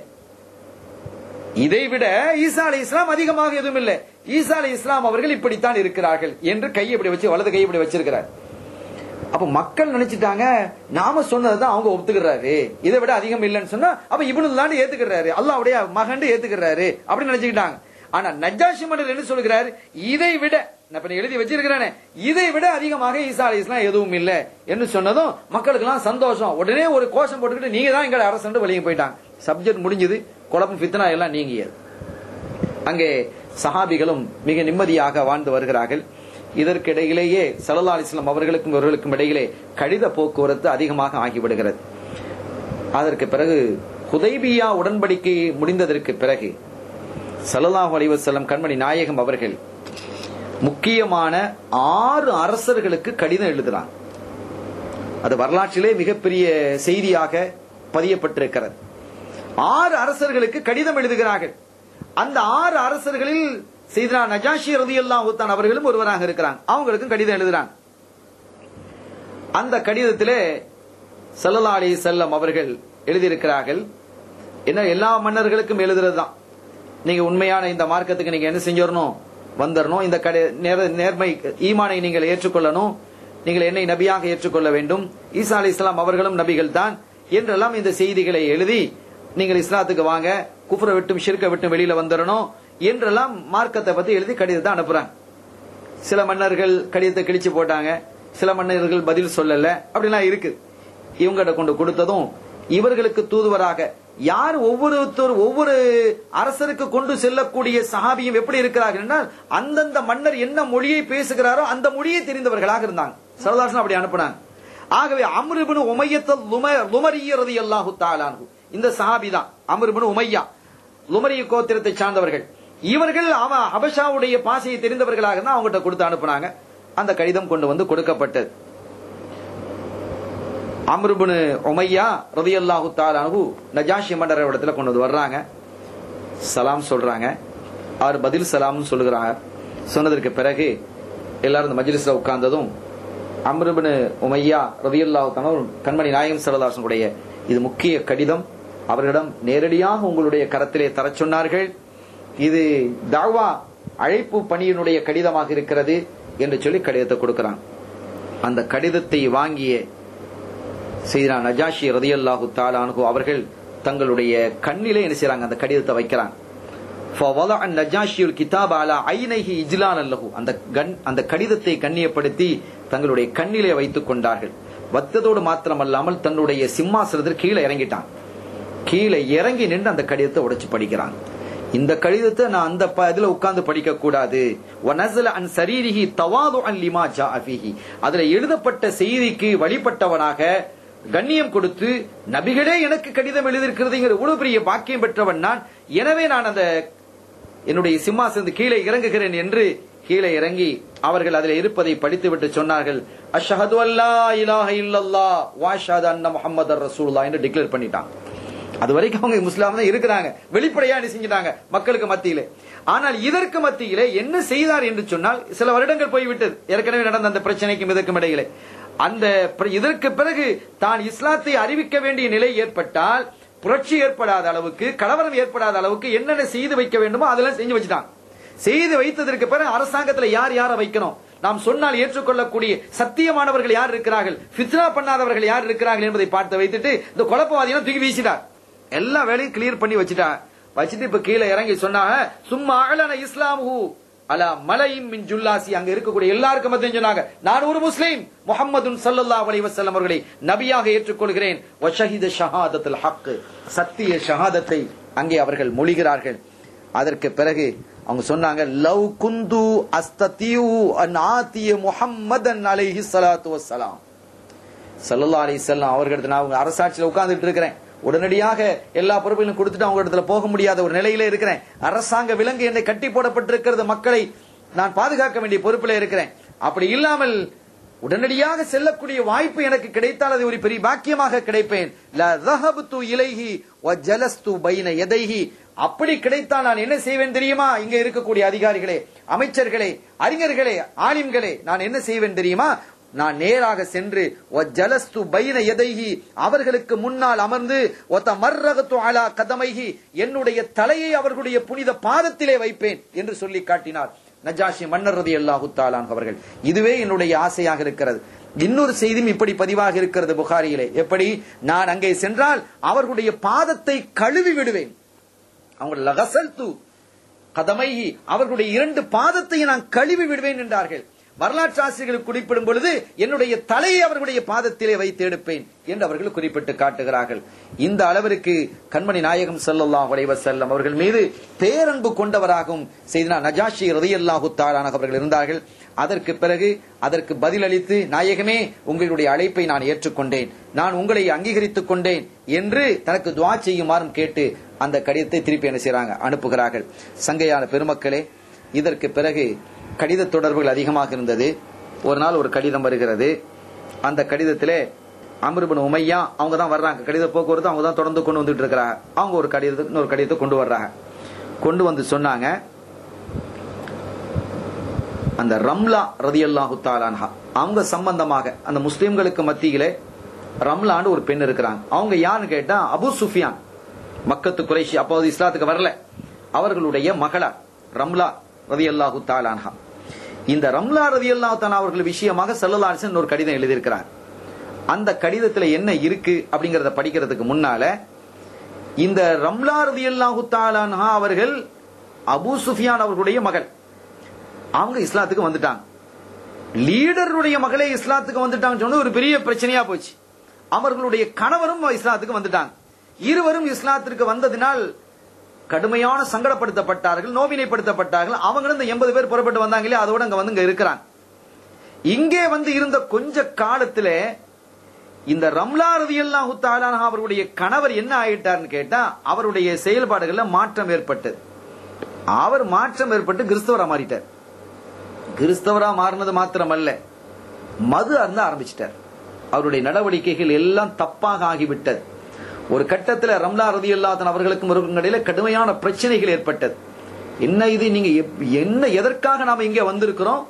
இதை விட ஈசா அலி இஸ்லாம் அதிகமாக எதுவும் இல்லை ஈசா அலி இஸ்லாம் அவர்கள் இப்படித்தான் இருக்கிறார்கள் என்று கையை இப்படி வச்சு வலது கையை இப்படி வச்சிருக்கிறார் அப்ப மக்கள் நினைச்சிட்டாங்க நாம சொன்னதுதான் அவங்க ஒத்துக்கிறாரு இதை விட அதிகம் இல்லைன்னு சொன்னா அப்ப இவனு ஏத்துக்கிறாரு அல்லாவுடைய மகன் ஏத்துக்கிறாரு அப்படின்னு நினைச்சுக்கிட்டாங்க ஆனா நஜாஷி மன்னர் என்ன சொல்கிறார் இதை விட நான் இப்ப எழுதி வச்சிருக்கிறேனே இதை விட அதிகமாக ஈசா அலி இஸ்லாம் எதுவும் இல்ல என்று சொன்னதும் மக்களுக்கு எல்லாம் சந்தோஷம் உடனே ஒரு கோஷம் போட்டுக்கிட்டு நீங்க தான் எங்களை அரசு வெளியே போயிட்டாங்க சப்ஜெக்ட் முடிஞ்சது குழப்பம் ஃபித்னா எல்லாம் நீங்கியது அங்கே சஹாபிகளும் மிக நிம்மதியாக வாழ்ந்து வருகிறார்கள் இதற்கிடையிலேயே சல்லா அலிஸ்லாம் அவர்களுக்கும் இவர்களுக்கும் இடையிலே கடித போக்குவரத்து அதிகமாக ஆகிவிடுகிறது அதற்கு பிறகு ஹுதைபியா உடன்படிக்கை முடிந்ததற்கு பிறகு சல்லல்லாஹு அலைஹி வஸல்லம் கண்மணி நாயகம் அவர்கள் முக்கியமான ஆறு அரசர்களுக்கு கடிதம் எழுதுறாங்க அது வரலாற்றிலே மிகப்பெரிய செய்தியாக பதியப்பட்டிருக்கிறது ஆறு அரசர்களுக்கு கடிதம் எழுதுகிறார்கள் அந்த ஆறு அரசர்களில் செய்தனா நஜாஷி ரதியல்லாஹு தான் அவர்களும் ஒருவராக இருக்கிறாங்க அவங்களுக்கும் கடிதம் எழுதுறாங்க அந்த கடிதத்திலே சல்லல்லா அலி செல்லம் அவர்கள் எழுதியிருக்கிறார்கள் என்ன எல்லா மன்னர்களுக்கும் எழுதுறதுதான் நீங்க உண்மையான இந்த மார்க்கத்துக்கு நீங்க என்ன செஞ்சிடணும் வந்துடணும் இந்த கடை நேர- நேர்மை ஈமானை நீங்கள் ஏற்றுக்கொள்ளணும் நீங்கள் என்னை நபியாக ஏற்றுக்கொள்ள வேண்டும் ஈசா அலி இஸ்லாம் அவர்களும் நபிகள் தான் என்றெல்லாம் இந்த செய்திகளை எழுதி நீங்கள் இஸ்லாத்துக்கு வாங்க குஃப்ரை விட்டும் ஷிர்கை விட்டும் வெளியில வந்துடணும் என்றெல்லாம் மார்க்கத்தை பத்தி எழுதி கடிதத்தை அனுப்புறாங்க சில மன்னர்கள் கடிதத்தை கிழிச்சு போட்டாங்க சில மன்னர்கள் பதில் சொல்லல அப்படிலாம் இருக்கு இவங்கிட்ட கொண்டு கொடுத்ததும் இவர்களுக்கு தூதுவராக யார் ஒவ்வொருத்தர் ஒவ்வொரு அரசருக்கு கொண்டு செல்லக்கூடிய சஹாபியும் எப்படி இருக்கிறார்கள் என்றால் அந்தந்த மன்னர் என்ன மொழியை பேசுகிறாரோ அந்த மொழியை தெரிந்தவர்களாக இருந்தாங்க சரதாசன் அப்படி அனுப்புனாங்க ஆகவே அம்ருபின் உமையத்தல் லுமரியரது அல்லாஹு தாலானு இந்த சஹாபி தான் அம்ருபின் உமையா லுமரிய கோத்திரத்தை சார்ந்தவர்கள் இவர்கள் அவன் ஹபஷாவுடைய பாசையை தெரிந்தவர்களாக தான் அவங்ககிட்ட கொடுத்து அனுப்புனாங்க அந்த கடிதம் கொண்டு வந்து கொடுக்கப்பட்டது அம்ருபுனு உமையா ரதி அல்லாஹு தாலானு நஜாஷி மன்னர் இடத்துல கொண்டு வந்து வர்றாங்க சலாம் சொல்றாங்க அவர் பதில் சலாம்னு சொல்லுகிறாங்க சொன்னதற்கு பிறகு எல்லாரும் இந்த மஜ்லிஸ்ல உட்கார்ந்ததும் அம்ருபின் உமையா ரதியுல்லாஹு தானு கண்மணி நாயகம் சரதாசனுடைய இது முக்கிய கடிதம் அவர்களிடம் நேரடியாக உங்களுடைய கரத்திலே தரச் சொன்னார்கள் இது தாவா அழைப்பு பணியினுடைய கடிதமாக இருக்கிறது என்று சொல்லி கடிதத்தை கொடுக்கிறான் அந்த கடிதத்தை வாங்கிய செய்தா நஜாஷி ரதியல்லாஹு தாலானு அவர்கள் தங்களுடைய கண்ணிலே என்ன செய்றாங்க அந்த கடிதத்தை வைக்கிறாங்க فوضع النجاشي الكتاب على عينيه اجلالا له அந்த கண் அந்த கடிதத்தை கண்ணியப்படுத்தி தங்களுடைய கண்ணிலே வைத்துக் கொண்டார்கள் வத்ததோடு மாத்திரமல்லாமல் தன்னுடைய சிம்மாசனத்தில் கீழே இறங்கிட்டான் கீழே இறங்கி நின்று அந்த கடிதத்தை உடைச்சு படிக்கிறான் இந்த கடிதத்தை நான் அந்த ப- இதுல உட்கார்ந்து படிக்க கூடாது வனஸ்ல அன் சரீரிஹி தவாது அன் லிமா ஜா அஃபிஹி அதுல எழுதப்பட்ட செய்திக்கு வழிபட்டவனாக கண்ணியம் கொடுத்து நபிகளே எனக்கு கடிதம் எழுதியிருக்கிறதுங்கிற இவ்வளவு பெரிய பாக்கியம் பெற்றவன் நான் எனவே நான் அந்த என்னுடைய சிம்மாசனத்து கீழே இறங்குகிறேன் என்று கீழே இறங்கி அவர்கள் அதில் இருப்பதை படித்துவிட்டு சொன்னார்கள் அஷ்ஹது அல்லா இலாஹ இல்லல்லா வாஷாது அன்ன முஹம்மது ரசூலுல்லாஹ் என்று டிக்ளேர் பண்ணிட்டான் அது வரைக்கும் அவங்க முஸ்லாம் தான் இருக்கிறாங்க வெளிப்படையா என்ன செஞ்சிட்டாங்க மக்களுக்கு மத்தியிலே ஆனால் இதற்கு மத்தியிலே என்ன செய்தார் என்று சொன்னால் சில வருடங்கள் போய்விட்டது ஏற்கனவே நடந்த அந்த பிரச்சனைக்கும் இதற்கும் இடையிலே அந்த பிர- இதற்கு பிறகு தான் இஸ்லாத்தை அறிவிக்க வேண்டிய நிலை ஏற்பட்டால் புரட்சி ஏற்படாத அளவுக்கு கலவரம் ஏற்படாத அளவுக்கு என்னென்ன செய்து வைக்க வேண்டுமோ அதெல்லாம் செஞ்சு வச்சுட்டான் செய்து வைத்ததற்கு பிறகு அரசாங்கத்துல யார் யாரை வைக்கணும் நாம் சொன்னால் ஏற்றுக்கொள்ளக்கூடிய சத்தியமானவர்கள் யார் இருக்கிறார்கள் ஃபித்னா பண்ணாதவர்கள் யார் இருக்கிறார்கள் என்பதை பார்த்து வைத்துட்டு இந்த குழப்பவாதிகளை தூக்கி வீசிட்டார் எல்லா வேலையும் கிளியர் பண்ணி வச்சுட்டார் வச்சுட்டு இப்ப கீழே இறங்கி சொன்னாங்க சும்மா அழன இஸ்லாமு அலா மலையும் மின் ஜுல்லாசி அங்க இருக்கக்கூடிய எல்லாருக்கும் மத்தியும் சொன்னாங்க நான் ஒரு முஸ்லீம் முஹம்மதுன் ஸல்லல்லாஹு அலைஹி வஸல்லம் அவர்களை நபியாக ஏற்றுக்கொள்கிறேன் வஷஹித ஷஹாதத்துல் ஹக் சத்திய ஷஹாதத்தை அங்கே அவர்கள் மொழிகிறார்கள் அதற்கு பிறகு அவங்க சொன்னாங்க லவ் குந்து அஸ்ததியு அன் ஆத்திய முஹம்மதன் அலைஹி ஸலாத்து வஸ்ஸலாம் சல்லல்லா அலி செல்லம் அவர்களிடத்துல நான் அவங்க அரசாட்சியில உட்கார்ந்துட்டு இருக்கிறேன் உடனடியாக எல்லா பொறுப்பையும் கொடுத்துட்டு அவங்க இடத்துல போக முடியாத ஒரு நிலையில இருக்கிறேன் அரசாங்க விலங்கு என்னை கட்டி போடப்பட்டிருக்கிறது மக்களை நான் பாதுகாக்க வேண்டிய பொறுப்பில இருக்கிறேன் அப்படி இல்லாமல் உடனடியாக செல்லக்கூடிய வாய்ப்பு எனக்கு கிடைத்தால் அது ஒரு பெரிய பாக்கியமாக கிடைப்பேன் ல ذهبت இலைஹி وجلست பைன எதைஹி அப்படி கிடைத்தால் நான் என்ன செய்வேன் தெரியுமா இங்க இருக்கக்கூடிய அதிகாரிகளே அமைச்சர்களே அறிஞர்களே ஆலிம்களே நான் என்ன செய்வேன் தெரியுமா நான் நேராக சென்று ஜலஸ்து பைன எதைஹி அவர்களுக்கு முன்னால் அமர்ந்து ஒத்த மர்ரகத்து அலா கதமைஹி என்னுடைய தலையை அவர்களுடைய புனித பாதத்திலே வைப்பேன் என்று சொல்லி காட்டினார் நஜாஷி மன்னர் ரதி அல்லாஹு தாலான் அவர்கள் இதுவே என்னுடைய ஆசையாக இருக்கிறது இன்னொரு செய்தியும் இப்படி பதிவாக இருக்கிறது புகாரியிலே எப்படி நான் அங்கே சென்றால் அவர்களுடைய பாதத்தை கழுவி விடுவேன் அவங்க லகசல்து கதமைஹி அவர்களுடைய இரண்டு பாதத்தை நான் கழுவி விடுவேன் என்றார்கள் வரலாற்று ஆசிரியர்கள் குறிப்பிடும் பொழுது என்னுடைய தலையை அவர்களுடைய பாதத்திலே வைத்து எடுப்பேன் என்று அவர்கள் குறிப்பிட்டு காட்டுகிறார்கள் இந்த அளவிற்கு கண்மணி நாயகம் ஸல்லல்லாஹு அலைஹி வஸல்லம் அவர்கள் மீது பேரன்பு கொண்டவராகவும் செய்தனா நஜாஷி ரலியல்லாஹு தஆலா அவர்கள் இருந்தார்கள் அதற்கு பிறகு அதற்கு பதிலளித்து நாயகமே உங்களுடைய அழைப்பை நான் ஏற்றுக்கொண்டேன் நான் உங்களை அங்கீகரித்துக் கொண்டேன் என்று தனக்கு துவா செய்யுமாறும் கேட்டு அந்த கடிதத்தை திருப்பி என்ன செய்றாங்க அனுப்புகிறார்கள் சங்கையான பெருமக்களே இதற்கு பிறகு கடித தொடர்புகள் அதிகமாக இருந்தது ஒரு நாள் ஒரு கடிதம் வருகிறது அந்த கடிதத்திலே அமிர்பன் உமையா அவங்க தான் வர்றாங்க கடித போக்குவரத்து அவங்க தான் தொடர்ந்து கொண்டு வந்துட்டு இருக்கிறாங்க அவங்க ஒரு கடிதத்தை இன்னொரு கடிதத்தை கொண்டு வர்றாங்க கொண்டு வந்து சொன்னாங்க அந்த ரம்லா ரதியல்லாஹு தாலான்ஹா அவங்க சம்பந்தமாக அந்த முஸ்லிம்களுக்கு மத்தியிலே ரம்லான்னு ஒரு பெண் இருக்கிறாங்க அவங்க யாருன்னு கேட்டா அபு சுஃபியான் மக்கத்து குறைஷி அப்போது இஸ்லாத்துக்கு வரல அவர்களுடைய மகளார் ரம்லா ரதியல்லாஹு தாலான்ஹா இந்த ரம்லா ரதியல்லாஹு தாலா அவர்கள் விஷயமாக செல்லலாசன் ஒரு கடிதம் எழுதியிருக்கிறார் அந்த கடிதத்துல என்ன இருக்கு அப்படிங்கறத படிக்கிறதுக்கு முன்னால இந்த ரம்லா ரதியல்லாஹு தாலான்ஹா அவர்கள் அபூ சுஃபியான் அவர்களுடைய மகள் அவங்க இஸ்லாத்துக்கு வந்துட்டாங்க லீடருடைய மகளே இஸ்லாத்துக்கு வந்துட்டாங்கன்னு சொன்னது ஒரு பெரிய பிரச்சனையா போச்சு அவர்களுடைய கணவரும் இஸ்லாத்துக்கு வந்துட்டாங்க இருவரும் இஸ்லாத்திற்கு வந்ததினால் கடுமையான சங்கடப்படுத்தப்பட்டார்கள் நோவினைப்படுத்தப்பட்டார்கள் அவங்க இந்த எண்பது பேர் புறப்பட்டு வந்தாங்களே அதோட அங்க வந்து இங்க இருக்கிறாங்க இங்கே வந்து இருந்த கொஞ்ச காலத்துல இந்த ரம்லா ரதியல்லாஹு தாலான அவருடைய கணவர் என்ன ஆயிட்டார்னு கேட்டா அவருடைய செயல்பாடுகள்ல மாற்றம் ஏற்பட்டது அவர் மாற்றம் ஏற்பட்டு கிறிஸ்தவரா மாறிட்டார் கிறிஸ்தவரா மாறினது மாத்திரமல்ல மது அருந்த ஆரம்பிச்சிட்டார் அவருடைய நடவடிக்கைகள் எல்லாம் தப்பாக ஆகிவிட்டது ஒரு கட்டத்துல ரம்லா ரதி அல்லாதன் அவர்களுக்கும் இவருக்கும் இடையில கடுமையான பிரச்சனைகள் ஏற்பட்டது என்ன இது நீங்க எப்- என்ன எதற்காக நாம இங்க வந்திருக்கிறோம்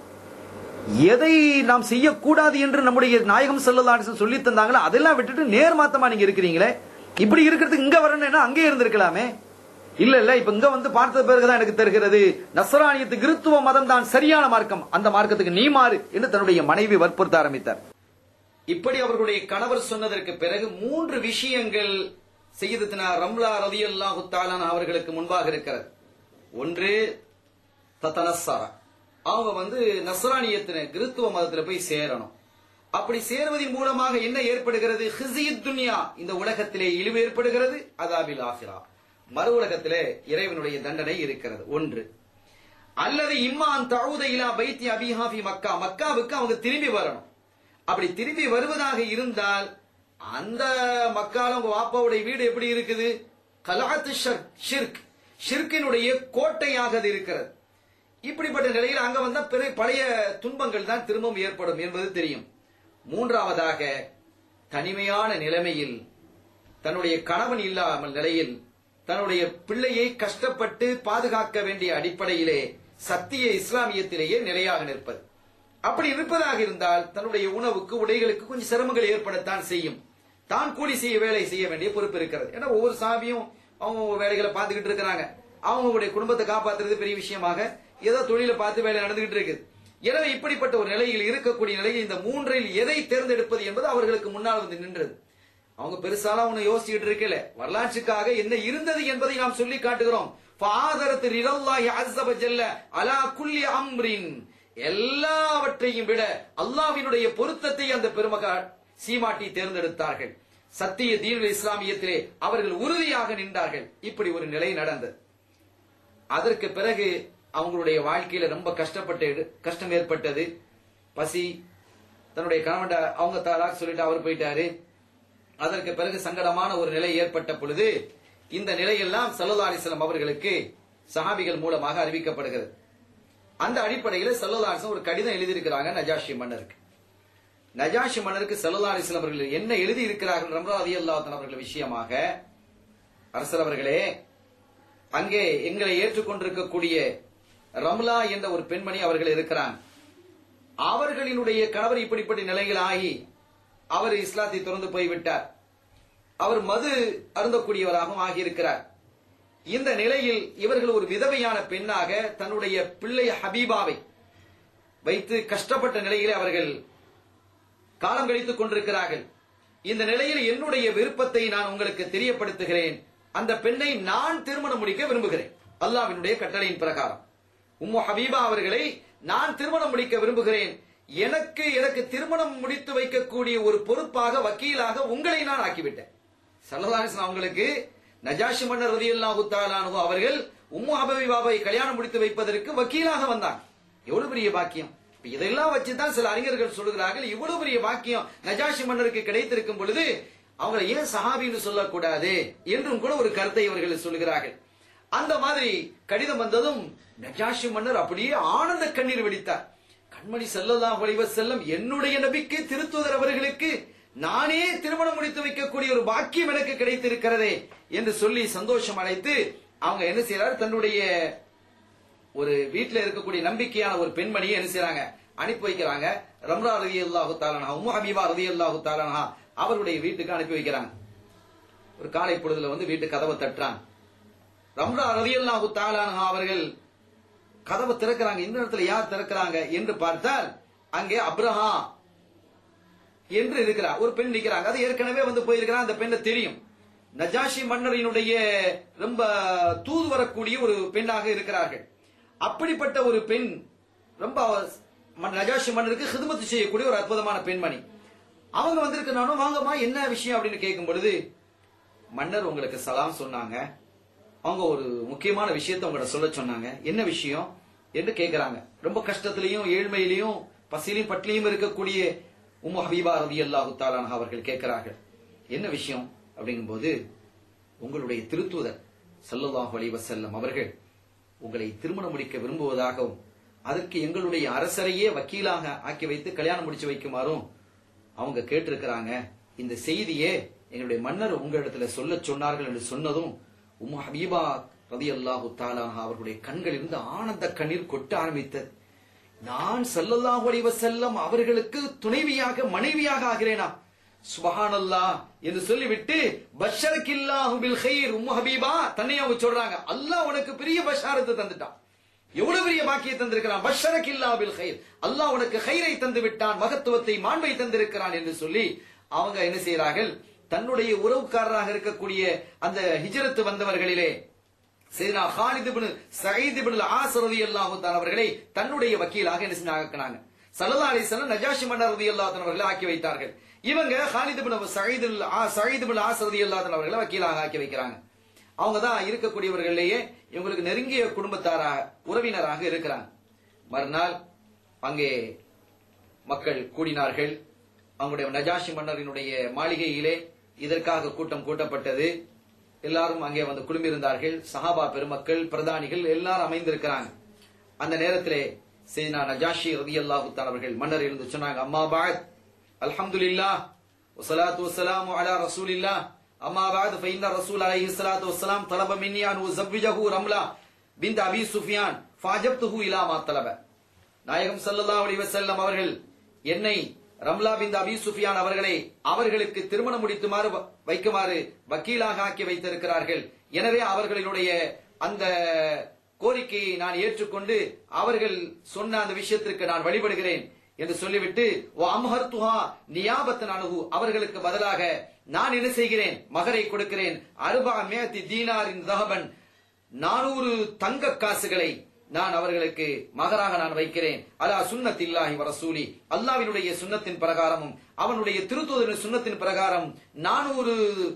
எதை நாம் செய்யக்கூடாது என்று நம்முடைய நாயகம் செல்லதாசன் சொல்லி தந்தாங்களோ அதெல்லாம் விட்டுட்டு நேர்மாத்தமா நீங்க இருக்கிறீங்களே இப்படி இருக்கிறதுக்கு இங்க வரணும்னா அங்கே இருந்திருக்கலாமே இல்ல இல்ல இப்ப இங்க வந்து பார்த்த பிறகுதான் எனக்கு தெரிகிறது நசராணியத்து கிறித்துவ மதம் தான் சரியான மார்க்கம் அந்த மார்க்கத்துக்கு நீ மாறு என்று தன்னுடைய மனைவி வற்புறுத்த ஆரம்பித்தார் இப்படி அவர்களுடைய கணவர் சொன்னதற்கு பிறகு மூன்று விஷயங்கள் செய்யதுனா ரம்லா ரதியல்லாஹு தாலான் அவர்களுக்கு முன்பாக இருக்கிறது ஒன்று தத்தனசாரா அவங்க வந்து நஸ்ரானியத்தின கிறித்துவ மதத்துல போய் சேரணும் அப்படி சேர்வதன் மூலமாக என்ன ஏற்படுகிறது ஹிசியத் துன்யா இந்த உலகத்திலே இழிவு ஏற்படுகிறது அதாபில் ஆஹிரா மறு உலகத்திலே இறைவனுடைய தண்டனை இருக்கிறது ஒன்று அல்லது இம்மான் தவுத இலா பைத்தி அபிஹாஃபி மக்கா மக்காவுக்கு அவங்க திரும்பி வரணும் அப்படி திரும்பி வருவதாக இருந்தால் அந்த மக்கால உங்க வாப்பாவுடைய வீடு எப்படி இருக்குது கலாத்து ஷிர்க் ஷிர்கினுடைய கோட்டையாக அது இருக்கிறது இப்படிப்பட்ட நிலையில் அங்க வந்த பிற பழைய துன்பங்கள் தான் திரும்பவும் ஏற்படும் என்பது தெரியும் மூன்றாவதாக தனிமையான நிலைமையில் தன்னுடைய கணவன் இல்லாமல் நிலையில் தன்னுடைய பிள்ளையை கஷ்டப்பட்டு பாதுகாக்க வேண்டிய அடிப்படையிலே சத்திய இஸ்லாமியத்திலேயே நிலையாக நிற்பது அப்படி இருப்பதாக இருந்தால் தன்னுடைய உணவுக்கு உடைகளுக்கு கொஞ்சம் சிரமங்கள் ஏற்படத்தான் செய்யும் தான் கூலி செய்ய வேலை செய்ய வேண்டிய பொறுப்பு இருக்கிறது ஏன்னா ஒவ்வொரு சாமியும் அவங்க ஒவ்வொரு வேலைகளை பார்த்துக்கிட்டு இருக்கிறாங்க அவங்களுடைய குடும்பத்தை காப்பாத்துறது பெரிய விஷயமாக ஏதோ தொழிலை பார்த்து வேலை நடந்துகிட்டு இருக்குது எனவே இப்படிப்பட்ட ஒரு நிலையில் இருக்கக்கூடிய நிலையில் இந்த மூன்றில் எதை தேர்ந்தெடுப்பது என்பது அவர்களுக்கு முன்னால் வந்து நின்றது அவங்க பெருசாலாம் ஒண்ணு யோசிச்சுட்டு இருக்கல வரலாற்றுக்காக என்ன இருந்தது என்பதை நாம் சொல்லி காட்டுகிறோம் ஃபாதரத்து ரிரல்லாஹி அஸ்ஸ வஜல்ல அலா குல்லி அம்ரின் எல்லாவற்றையும் விட அல்லாஹ்வினுடைய பொருத்தத்தை அந்த பெருமகள் சீமாட்டி தேர்ந்தெடுத்தார்கள் சத்திய தீனுல் இஸ்லாமியத்திலே அவர்கள் உறுதியாக நின்றார்கள் இப்படி ஒரு நிலை நடந்தது அதற்கு பிறகு அவங்களுடைய வாழ்க்கையில ரொம்ப கஷ்டப்பட்டு கஷ்டம் ஏற்பட்டது பசி தன்னுடைய கணவன் அவங்க தாராக் சொல்லிட்டு அவர் போயிட்டாரு அதற்கு பிறகு சங்கடமான ஒரு நிலை ஏற்பட்ட பொழுது இந்த நிலையெல்லாம் சல்லா அலிஸ்லாம் அவர்களுக்கு சஹாபிகள் மூலமாக அறிவிக்கப்படுகிறது அந்த அடிப்படையில் சல்லா அலிஸ்லாம் ஒரு கடிதம் எழுதியிருக்கிறாங்க நஜாஷி மன்னருக்கு நஜாஷி மன்னருக்கு சல்லா அலிஸ்லாம் அவர்கள் என்ன எழுதி இருக்கிறார்கள் ரம்ரா அதி அவர்கள் விஷயமாக அரசர் அவர்களே அங்கே எங்களை ஏற்றுக்கொண்டிருக்கக்கூடிய ரம்லா என்ற ஒரு பெண்மணி அவர்கள் இருக்கிறாங்க அவர்களினுடைய கணவர் இப்படிப்பட்ட நிலைகள் ஆகி அவர் இஸ்லாத்தை திறந்து போய்விட்டார் அவர் மது அருந்தக்கூடியவராகவும் ஆகியிருக்கிறார் இந்த நிலையில் இவர்கள் ஒரு விதவையான பெண்ணாக தன்னுடைய பிள்ளை ஹபீபாவை வைத்து கஷ்டப்பட்ட நிலையிலே அவர்கள் காலம் கழித்துக் கொண்டிருக்கிறார்கள் இந்த நிலையில் என்னுடைய விருப்பத்தை நான் உங்களுக்கு தெரியப்படுத்துகிறேன் அந்த பெண்ணை நான் திருமணம் முடிக்க விரும்புகிறேன் அல்லாவினுடைய கட்டளையின் பிரகாரம் உம்மு ஹபீபா அவர்களை நான் திருமணம் முடிக்க விரும்புகிறேன் எனக்கு எனக்கு திருமணம் முடித்து வைக்கக்கூடிய ஒரு பொறுப்பாக வக்கீலாக உங்களை நான் ஆக்கிவிட்டேன் சல்லதாசன் அவங்களுக்கு நஜாஷி மன்னர் ரதியல்லாஹு தாலானு அவர்கள் உம்மு ஹபீபாவை கல்யாணம் முடித்து வைப்பதற்கு வக்கீலாக வந்தாங்க எவ்வளவு பெரிய பாக்கியம் இப்ப இதெல்லாம் வச்சுதான் சில அறிஞர்கள் சொல்லுகிறார்கள் இவ்வளவு பெரிய பாக்கியம் நஜாஷி மன்னருக்கு கிடைத்திருக்கும் பொழுது அவங்களை ஏன் சஹாபின்னு சொல்லக்கூடாது என்றும் கூட ஒரு கருத்தை இவர்கள் சொல்லுகிறார்கள் அந்த மாதிரி கடிதம் வந்ததும் நஜாஷி மன்னர் அப்படியே ஆனந்த கண்ணீர் வெடித்தார் கண்மணி செல்லலாம் ஒளிவ செல்லம் என்னுடைய நபிக்கு திருத்துதர் அவர்களுக்கு நானே திருமணம் முடித்து வைக்கக்கூடிய ஒரு பாக்கியம் எனக்கு கிடைத்திருக்கிறதே என்று சொல்லி சந்தோஷம் அடைத்து அவங்க என்ன செய்யறாரு தன்னுடைய ஒரு வீட்டுல இருக்கக்கூடிய நம்பிக்கையான ஒரு பெண்மணியை என்ன செய்யறாங்க அனுப்பி வைக்கிறாங்க ரம்ரா ரதி அல்லாஹு தாலானா உம்மு ஹபீபா ரதி அல்லாஹு தாலானா அவருடைய வீட்டுக்கு அனுப்பி வைக்கிறாங்க ஒரு காலை பொழுதுல வந்து வீட்டு கதவை தட்டுறாங்க ரம்ரா ரதி அல்லாஹு தாலானா அவர்கள் கதவை திறக்கிறாங்க இந்த இடத்துல யார் திறக்கிறாங்க என்று பார்த்தால் அங்கே அப்ரஹா என்று இருக்கிறார் ஒரு பெண் நிற்கிறாங்க அது ஏற்கனவே வந்து போயிருக்கிறார் அந்த பெண்ணை தெரியும் நஜாஷி மன்னரினுடைய ரொம்ப தூது வரக்கூடிய ஒரு பெண்ணாக இருக்கிறார்கள் அப்படிப்பட்ட ஒரு பெண் ரொம்ப ம- நஜாஷி மன்னருக்கு ஹிதமத்து செய்யக்கூடிய ஒரு அற்புதமான பெண்மணி அவங்க வந்திருக்கிறானோ வாங்கம்மா என்ன விஷயம் அப்படின்னு கேட்கும் பொழுது மன்னர் உங்களுக்கு சலாம் சொன்னாங்க அவங்க ஒரு முக்கியமான விஷயத்தை உங்கள்ட்ட சொல்ல சொன்னாங்க என்ன விஷயம் என்று கேக்குறாங்க ரொம்ப கஷ்டத்திலையும் ஏழ்மையிலையும் பசியிலையும் பட்டிலையும் இருக்கக்கூடிய உம்மு ஹபீபா ரதி அல்லாஹு தாலான அவர்கள் கேட்கிறார்கள் என்ன விஷயம் அப்படிங்கும்போது உங்களுடைய திருத்தூதர் ஸல்லல்லாஹு அலைஹி வஸல்லம் அவர்கள் உங்களை திருமணம் முடிக்க விரும்புவதாகவும் அதற்கு எங்களுடைய அரசரையே வக்கீலாக ஆக்கி வைத்து கல்யாணம் முடிச்சு வைக்குமாறும் அவங்க கேட்டிருக்கிறாங்க இந்த செய்தியே எங்களுடைய மன்னர் உங்களிடத்துல சொல்ல சொன்னார்கள் என்று சொன்னதும் உம்மு ஹபீபா ரதி அல்லாஹு அவர்களுடைய கண்களிலிருந்து ஆனந்த கண்ணீர் கொட்ட ஆரம்பித்தது நான் ஸல்லல்லாஹு அலைஹி வஸல்லம் அவர்களுக்கு துணைவியாக மனைவியாக ஆகிறேனா சுபஹானல்லாஹ் என்று சொல்லிவிட்டு பஷரக்கில்லாஹு பில் கைர் உம்மு ஹபீபா தன்னை அவங்க சொல்றாங்க அல்லாஹ் உனக்கு பெரிய பஷாரத்தை தந்துட்டான் எவ்வளவு பெரிய பாக்கியை தந்திருக்கிறான் பஷரக்கில்லா பில் கைர் அல்லாஹ் உனக்கு கைரை தந்து விட்டான் மகத்துவத்தை மாண்பை தந்திருக்கிறான் என்று சொல்லி அவங்க என்ன செய்கிறார்கள் தன்னுடைய உறவுக்காரராக இருக்கக்கூடிய அந்த ஹிஜ்ரத்து வந்தவர்களிலே சையதுனா Khalid ibn Saeed ibn As ரலியல்லாஹு தஆலா அவர்களை தன்னுடைய வக்கீலாக என்ன செஞ்சாங்க ஸல்லல்லாஹு அலைஹி வஸல்லம் நஜாஷி மன்னர் ரலியல்லாஹு தஆலா அவர்களை ஆக்கி வைத்தார்கள் இவங்க Khalid ibn Saeed Saeed ibn As ரலியல்லாஹு தஆலா அவர்களை வக்கீலாக ஆக்கி வைக்கிறாங்க அவங்க தான் இருக்கக்கூடியவர்களிலேயே இவங்களுக்கு நெருங்கிய குடும்பத்தாராக உறவினராக இருக்கிறாங்க மறுநாள் அங்கே மக்கள் கூடினார்கள் அவங்களுடைய நஜாஷி மன்னரினுடைய மாளிகையிலே இதற்காக கூட்டம் கூட்டப்பட்டது எல்லாரும் அங்கே வந்து குழுமியிருந்தார்கள் சஹாபா பெருமக்கள் பிரதானிகள் எல்லாரும் அமைந்திருக்கிறாங்க அந்த நேரத்திலே சைனா நஜாஷி ரதியல்லாஹு தஆலா அவர்கள் மன்னர் இருந்து சொன்னாங்க அம்மா பாத் அல்ஹம்துலில்லாஹ் வஸலாத்து வஸ்ஸலாமு அலா ரசூலில்லாஹ் அம்மா பாத் ஃபைன்ன ரசூல் அலைஹி ஸலாத்து வஸ்ஸலாம் தலப மின்னி அன் உஸவ்விஜஹு ரம்லா பின்த் அபி சுஃபியான் ஃபஅஜப்துஹு இலா மா தலப நாயகம் ஸல்லல்லாஹு அலைஹி வஸல்லம் அவர்கள் என்னை ரம்லா பின் அபி சுஃபியான் அவர்களை அவர்களுக்கு திருமணம் முடித்துமாறு வ- வைக்குமாறு வக்கீலாக ஆக்கி வைத்திருக்கிறார்கள் எனவே அவர்களுடைய அந்த கோரிக்கையை நான் ஏற்றுக்கொண்டு அவர்கள் சொன்ன அந்த விஷயத்திற்கு நான் வழிபடுகிறேன் என்று சொல்லிவிட்டு அம்ஹர்துஹா நியாபத்தன் அணுகு அவர்களுக்கு பதிலாக நான் என்ன செய்கிறேன் மகரை கொடுக்கிறேன் அருபா மேத்தி தீனாரின் தகபன் நானூறு தங்க காசுகளை நான் அவர்களுக்கு மகராக நான் வைக்கிறேன் அலா சுன்னத்தில்லாஹி வரசூலி அல்லாவினுடைய சுன்னத்தின் பிரகாரமும் அவனுடைய திருத்தூதரின் சுன்னத்தின் பிரகாரம் நானூறு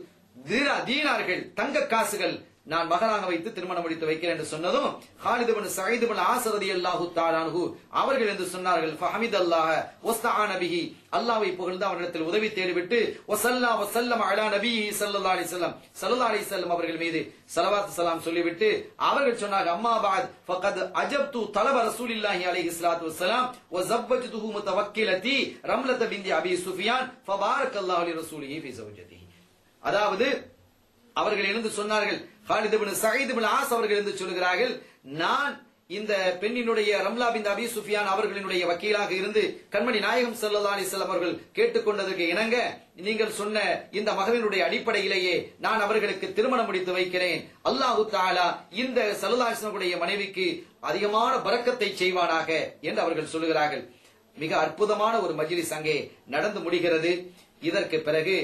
தீனா- தீனார்கள் தங்க காசுகள் நான் மகனாக வைத்து திருமணம் முடித்து வைக்கிறேன் என்று சொன்னதும் Khalid bin Saeed bin As ரலியல்லாஹு தஆலாஹு அவர்கள் என்று சொன்னார்கள் ஃபஹமித் அல்லாஹ் வஸ்தஆன பிஹி அல்லாஹ்வை புகழ்ந்து அவனிடத்தில் உதவி தேடிவிட்டு வஸல்லா வஸல்லம் அலா நபிஹி ஸல்லல்லாஹு அலைஹி வஸல்லம் ஸல்லல்லாஹு அலைஹி வஸல்லம் அவர்கள் மீது ஸலவாத் ஸலாம் சொல்லிவிட்டு அவர்கள் சொன்னார்கள் அம்மா பாத் ஃபகத் அஜப்து தலப ரசூலில்லாஹி அலைஹி ஸலாத்து வஸலாம் வ ஜவ்வஜ்துஹு முத்தவக்கிலதி ரம்லத பின்தி அபி சுஃபியான் ஃபபாரக்கல்லாஹு லி ரசூலிஹி ஃபி ஸௌஜதிஹி அதாவது அவர்கள் எழுந்து சொன்னார்கள் Khalid ibn Saeed ibn As அவர்கள் எழுந்து சொல்கிறார்கள் நான் இந்த பெண்ணினுடைய ரம்லா பின் அபி சுஃபியான் அவர்களினுடைய வக்கீலாக இருந்து கண்மணி நாயகம் ஸல்லல்லாஹு அலைஹி வஸல்லம் அவர்கள் கேட்டுக்கொண்டதற்கு இணங்க நீங்கள் சொன்ன இந்த மகவினுடைய அடிப்படையிலேயே நான் அவர்களுக்கு திருமணம் முடித்து வைக்கிறேன் அல்லாஹு தஆலா இந்த ஸல்லல்லாஹு அலைஹி வஸல்லம் மனைவிக்கு அதிகமான பரக்கத்தை செய்வானாக என்று அவர்கள் சொல்லுகிறார்கள் மிக அற்புதமான ஒரு மஜ்லிஸ் அங்கே நடந்து முடிகிறது இதற்கு பிறகு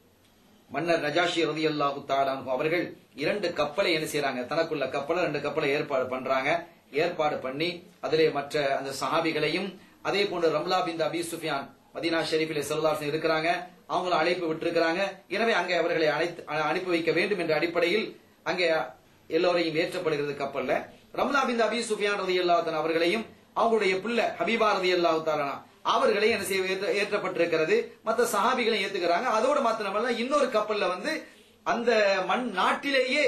மன்னர் நஜாஷி ரதியல்லாஹு தாலானு அவர்கள் இரண்டு கப்பலை என்ன செய்றாங்க தனக்குள்ள கப்பலை ரெண்டு கப்பலை ஏற்பாடு பண்றாங்க ஏற்பாடு பண்ணி அதிலே மற்ற அந்த சஹாபிகளையும் அதே போன்று Ramla bin Abi Sufyan Medina ஷெரீஃபிலே செல்வாசன் இருக்கிறாங்க அவங்கள அழைப்பு விட்டிருக்கிறாங்க எனவே அங்கே அவர்களை அழைத்து அ- அனுப்பி வைக்க வேண்டும் என்ற அடிப்படையில் அங்கே எல்லோரையும் ஏற்றப்படுகிறது கப்பல்ல ரம்லா பின் அபி சுஃபியான் ரதி அவர்களையும் அவங்களுடைய பிள்ளை ஹபீபா ரதி அல்லாஹு அவர்களை என்ன செய்ய ஏற்ற- ஏற்றப்பட்டிருக்கிறது மற்ற சஹாபிகளை ஏத்துக்கிறாங்க அதோடு மாத்திரமல்ல இன்னொரு கப்பல்ல வந்து அந்த மண் நாட்டிலேயே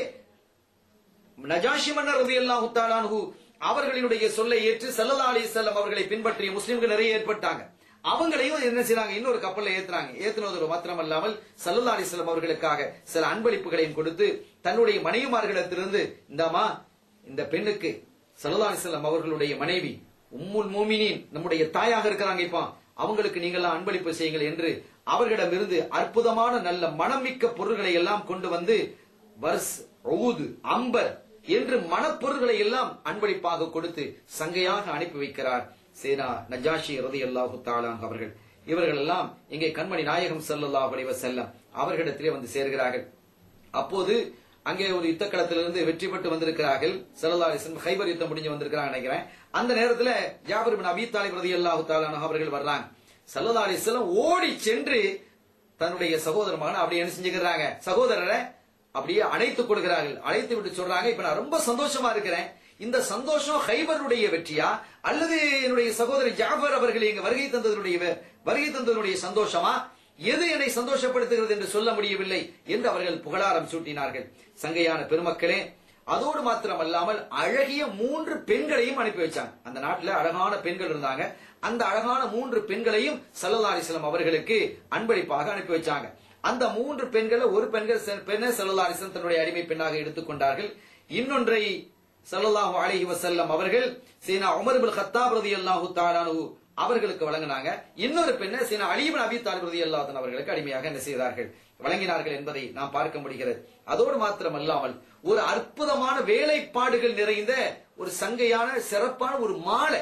நஜாஷி மன்னர் ரலியல்லாஹு தஆலா அன்ஹு அவர்களினுடைய சொல்லை ஏற்று ஸல்லல்லாஹு அலைஹி வஸல்லம் அவர்களை பின்பற்றிய முஸ்லிம்கள் நிறைய ஏற்பட்டாங்க அவங்களையும் என்ன செய்றாங்க இன்னொரு கப்பல்ல ஏத்துறாங்க ஏத்துனதோடு மாத்திரமல்லாமல் ஸல்லல்லாஹு அலைஹி வஸல்லம் அவர்களுக்காக சில அன்பளிப்புகளையும் கொடுத்து தன்னுடைய மனைவிமார்களிடத்திலிருந்து இந்தாமா இந்த பெண்ணுக்கு ஸல்லல்லாஹு அலைஹி வஸல்லம் அவர்களுடைய மனைவி உம்முல் மூமினின் நம்முடைய தாயாக இருக்கிறாங்க இப்போ அவங்களுக்கு நீங்கள்லாம் அன்பளிப்பு செய்யுங்கள் என்று அவர்களிடமிருந்து அற்புதமான நல்ல மனமிக்க பொருள்களை எல்லாம் கொண்டு வந்து வர்ஸ் ஊது அம்பர் என்று மனப்பொருள்களை எல்லாம் அன்பளிப்பாக கொடுத்து சங்கையாக அனுப்பி வைக்கிறார் சேனா நஜாஷி ரதி அல்லாஹு தாலான் அவர்கள் இவர்கள் எல்லாம் இங்கே கண்மணி நாயகம் ஸல்லல்லாஹு அலைஹி வஸல்லம் அவர்களிடத்திலே வந்து சேர்கிறார்கள் அப்போது அங்கே ஒரு யுத்த களத்திலிருந்து வெற்றி பெற்று வந்திருக்கிறார்கள் சல்லா அலிஸ்லம் ஹைபர் யுத்தம் முடிஞ்சு வந்திருக்கிறாங்க நினைக்கிறேன் அந்த நேரத்துல ஜாபர் பின் அபி தாலிப் ரதி அல்லாஹு அவர்கள் வர்றாங்க சல்லா அலிஸ்லம் ஓடி சென்று தன்னுடைய சகோதர மகனை அப்படி என்ன செஞ்சுக்கிறாங்க சகோதரரை அப்படியே அழைத்து கொடுக்கிறார்கள் அழைத்து விட்டு சொல்றாங்க இப்ப நான் ரொம்ப சந்தோஷமா இருக்கிறேன் இந்த சந்தோஷம் ஹைபருடைய வெற்றியா அல்லது என்னுடைய சகோதரி ஜாபர் அவர்கள் இங்க வருகை தந்ததனுடைய வெ- வருகை தந்ததனுடைய சந்தோஷமா எது என்னை சந்தோஷப்படுத்துகிறது என்று சொல்ல முடியவில்லை என்று அவர்கள் புகழாரம் சூட்டினார்கள் சங்கையான பெருமக்களே அதோடு மாத்திரமல்லாமல் அழகிய மூன்று பெண்களையும் அனுப்பி வச்சாங்க அந்த நாட்டுல அழகான பெண்கள் இருந்தாங்க அந்த அழகான மூன்று பெண்களையும் சல்லல்லா அலிஸ்லாம் அவர்களுக்கு அன்பளிப்பாக அனுப்பி வச்சாங்க அந்த மூன்று பெண்களை ஒரு பெண்கள் செ- பெண்ணை சல்லல்லா அலிஸ்லாம் தன்னுடைய அடிமை பெண்ணாக எடுத்துக்கொண்டார்கள் இன்னொன்றை ஸல்லல்லாஹு அலைஹி வஸல்லம் அவர்கள் சீனா உமர் இப்னு கத்தாப் ரலியல்லாஹு தஆலானு அவர்களுக்கு வழங்கினாங்க இன்னொரு பெண்ணை சீனா அலி இப்னு அபி தாலிப் ரலியல்லாஹு தஆலா அவர்களுக்கு அடிமையாக என்ன செய்தார்கள் வழங்கினார்கள் என்பதை நாம் பார்க்க முடிகிறது அதோடு மாத்திரமல்லாமல் ஒரு அற்புதமான வேலைப்பாடுகள் நிறைந்த ஒரு சங்கையான சிறப்பான ஒரு மாலை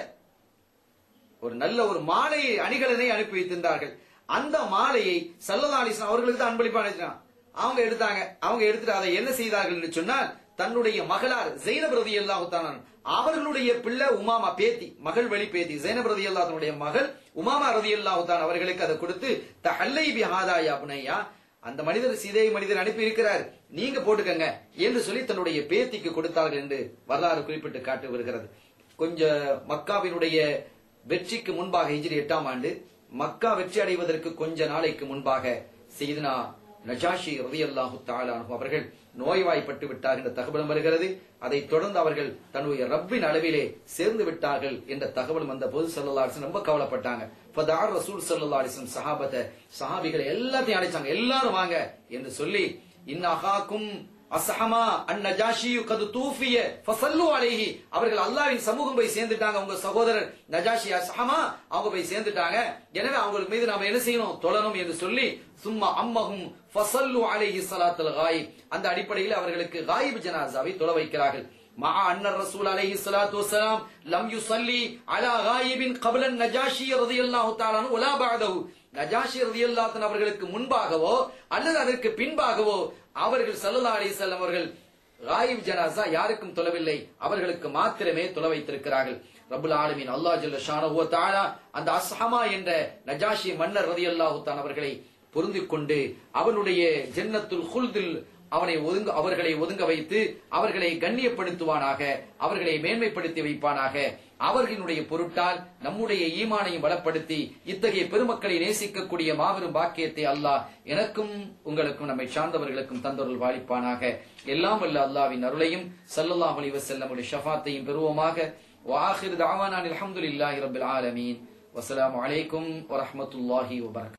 ஒரு நல்ல ஒரு மாலை அணிகலனை அனுப்பி வைத்திருந்தார்கள் அந்த மாலையை சல்லல்லா அலிஸ்லாம் அவர்களுக்கு தான் அன்பளிப்பா அனுப்பிச்சான் அவங்க எடுத்தாங்க அவங்க எடுத்துட்டு அதை என்ன செய்தார்கள் என்று சொன்னால் தன்னுடைய மகளார் ஜெயினப் ரதி அல்லாஹுத்தான அவர்களுடைய பிள்ளை உமாமா பேத்தி மகள் வழி பேத்தி ஜெயினப் ரதி அல்லாஹனுடைய மகள் உமாமா ரதி அல்லாஹுத்தான் அவர்களுக்கு அதை கொடுத்து தஹல்லை பிஹாதாயா புனையா அந்த மனிதர் சீதை மனிதர் அனுப்பி இருக்கிறார் நீங்க போட்டுக்கங்க என்று சொல்லி தன்னுடைய பேத்திக்கு கொடுத்தார்கள் என்று வரலாறு குறிப்பிட்டு காட்டு வருகிறது கொஞ்சம் மக்காவினுடைய வெற்றிக்கு முன்பாக ஹிஜ்ரி எட்டாம் ஆண்டு மக்கா வெற்றி அடைவதற்கு கொஞ்ச நாளைக்கு முன்பாக செய்தினா நஜாஷி ரதியல்லாஹு தாலானு அவர்கள் நோய்வாய்ப்பட்டு விட்டார் என்ற தகவலும் வருகிறது அதைத் தொடர்ந்து அவர்கள் தன்னுடைய ரப்பின் அளவிலே சேர்ந்து விட்டார்கள் என்ற தகவல் வந்த போது சல்லல்லா அலிஸ்லாம் ரொம்ப கவலைப்பட்டாங்க ஃபதார் ரசூல் சல்லல்லா அலிஸ்லாம் சஹாபத்தை சஹாபிகளை எல்லாத்தையும் அழைச்சாங்க எல்லாரும் வாங்க என்று சொல்லி இன்னஹாக்கும் அஸ்ஹமா அந்நஜாஷியு கது தூஃபிய ஃபஸல்லு அலைஹி அவர்கள் அல்லாஹ்வின் சமூகம் போய் சேர்ந்துட்டாங்க உங்க சகோதரர் நஜாஷி அஸ்ஹமா அவங்க போய் சேர்ந்துட்டாங்க எனவே அவங்களுக்கு மீது நாம என்ன செய்யணும் தொழணும் என்று சொல்லி சும்மா அம்மஹும் ஃபஸல்லு அலைஹி ஸலாத்துல் காயிப் அந்த அடிப்படையில் அவர்களுக்கு காயிப் ஜனாசாவை தொழ வைக்கிறார்கள் مع أن الرسول عليه الصلاة والسلام لم يصلي على غائب قبل النجاشي رضي الله تعالى عنه ولا بعده நஜாஷி ரதியல்லாஹு அன்ஹு அவர்களுக்கு முன்பாகவோ அல்லது அதற்கு பின்பாகவோ அவர்கள் ஸல்லல்லாஹு அலைஹி வஸல்லம் அவர்கள் காயிப் ஜனாசா யாருக்கும் தொழவில்லை அவர்களுக்கு மாத்திரமே தொலை வைத்திருக்கிறார்கள் ரப்புல் ஆலமீன் அல்லாஹ் ஜல்ல ஷானஹு வ தஆலா அந்த அஸ்ஹமா என்ற நஜாஷி மன்னர் ரதியல்லாஹு தான் அவர்களை பொருந்திக் கொண்டு அவனுடைய ஜன்னத்துல் ஹுல்தில் அவனை ஒதுங்க அவர்களை ஒதுங்க வைத்து அவர்களை கண்ணியப்படுத்துவானாக அவர்களை மேன்மைப்படுத்தி வைப்பானாக அவர்களுடைய பொருட்டால் நம்முடைய ஈமானையும் பலப்படுத்தி இத்தகைய பெருமக்களை நேசிக்கக்கூடிய மாபெரும் பாக்கியத்தை அல்லாஹ் எனக்கும் உங்களுக்கும் நம்மை சார்ந்தவர்களுக்கும் தந்தொருள் வாழிப்பானாக எல்லாம் வல்ல அல்லாவின் அருளையும் ஸல்லல்லாஹு அலைஹி வஸல்லமுடைய ஷஃபாத்தையும் பெறுவோமாக வாஹிர் தாவானா அல்ஹம்துலில்லாஹி ரப்பில் ஆலமீன் வஸ்ஸலாமு அலைக்கும் வரஹ்மத்துல்லாஹி வபரகாத்துஹு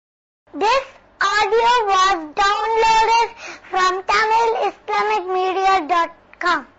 This audio was downloaded from TamilIslamicMedia.com.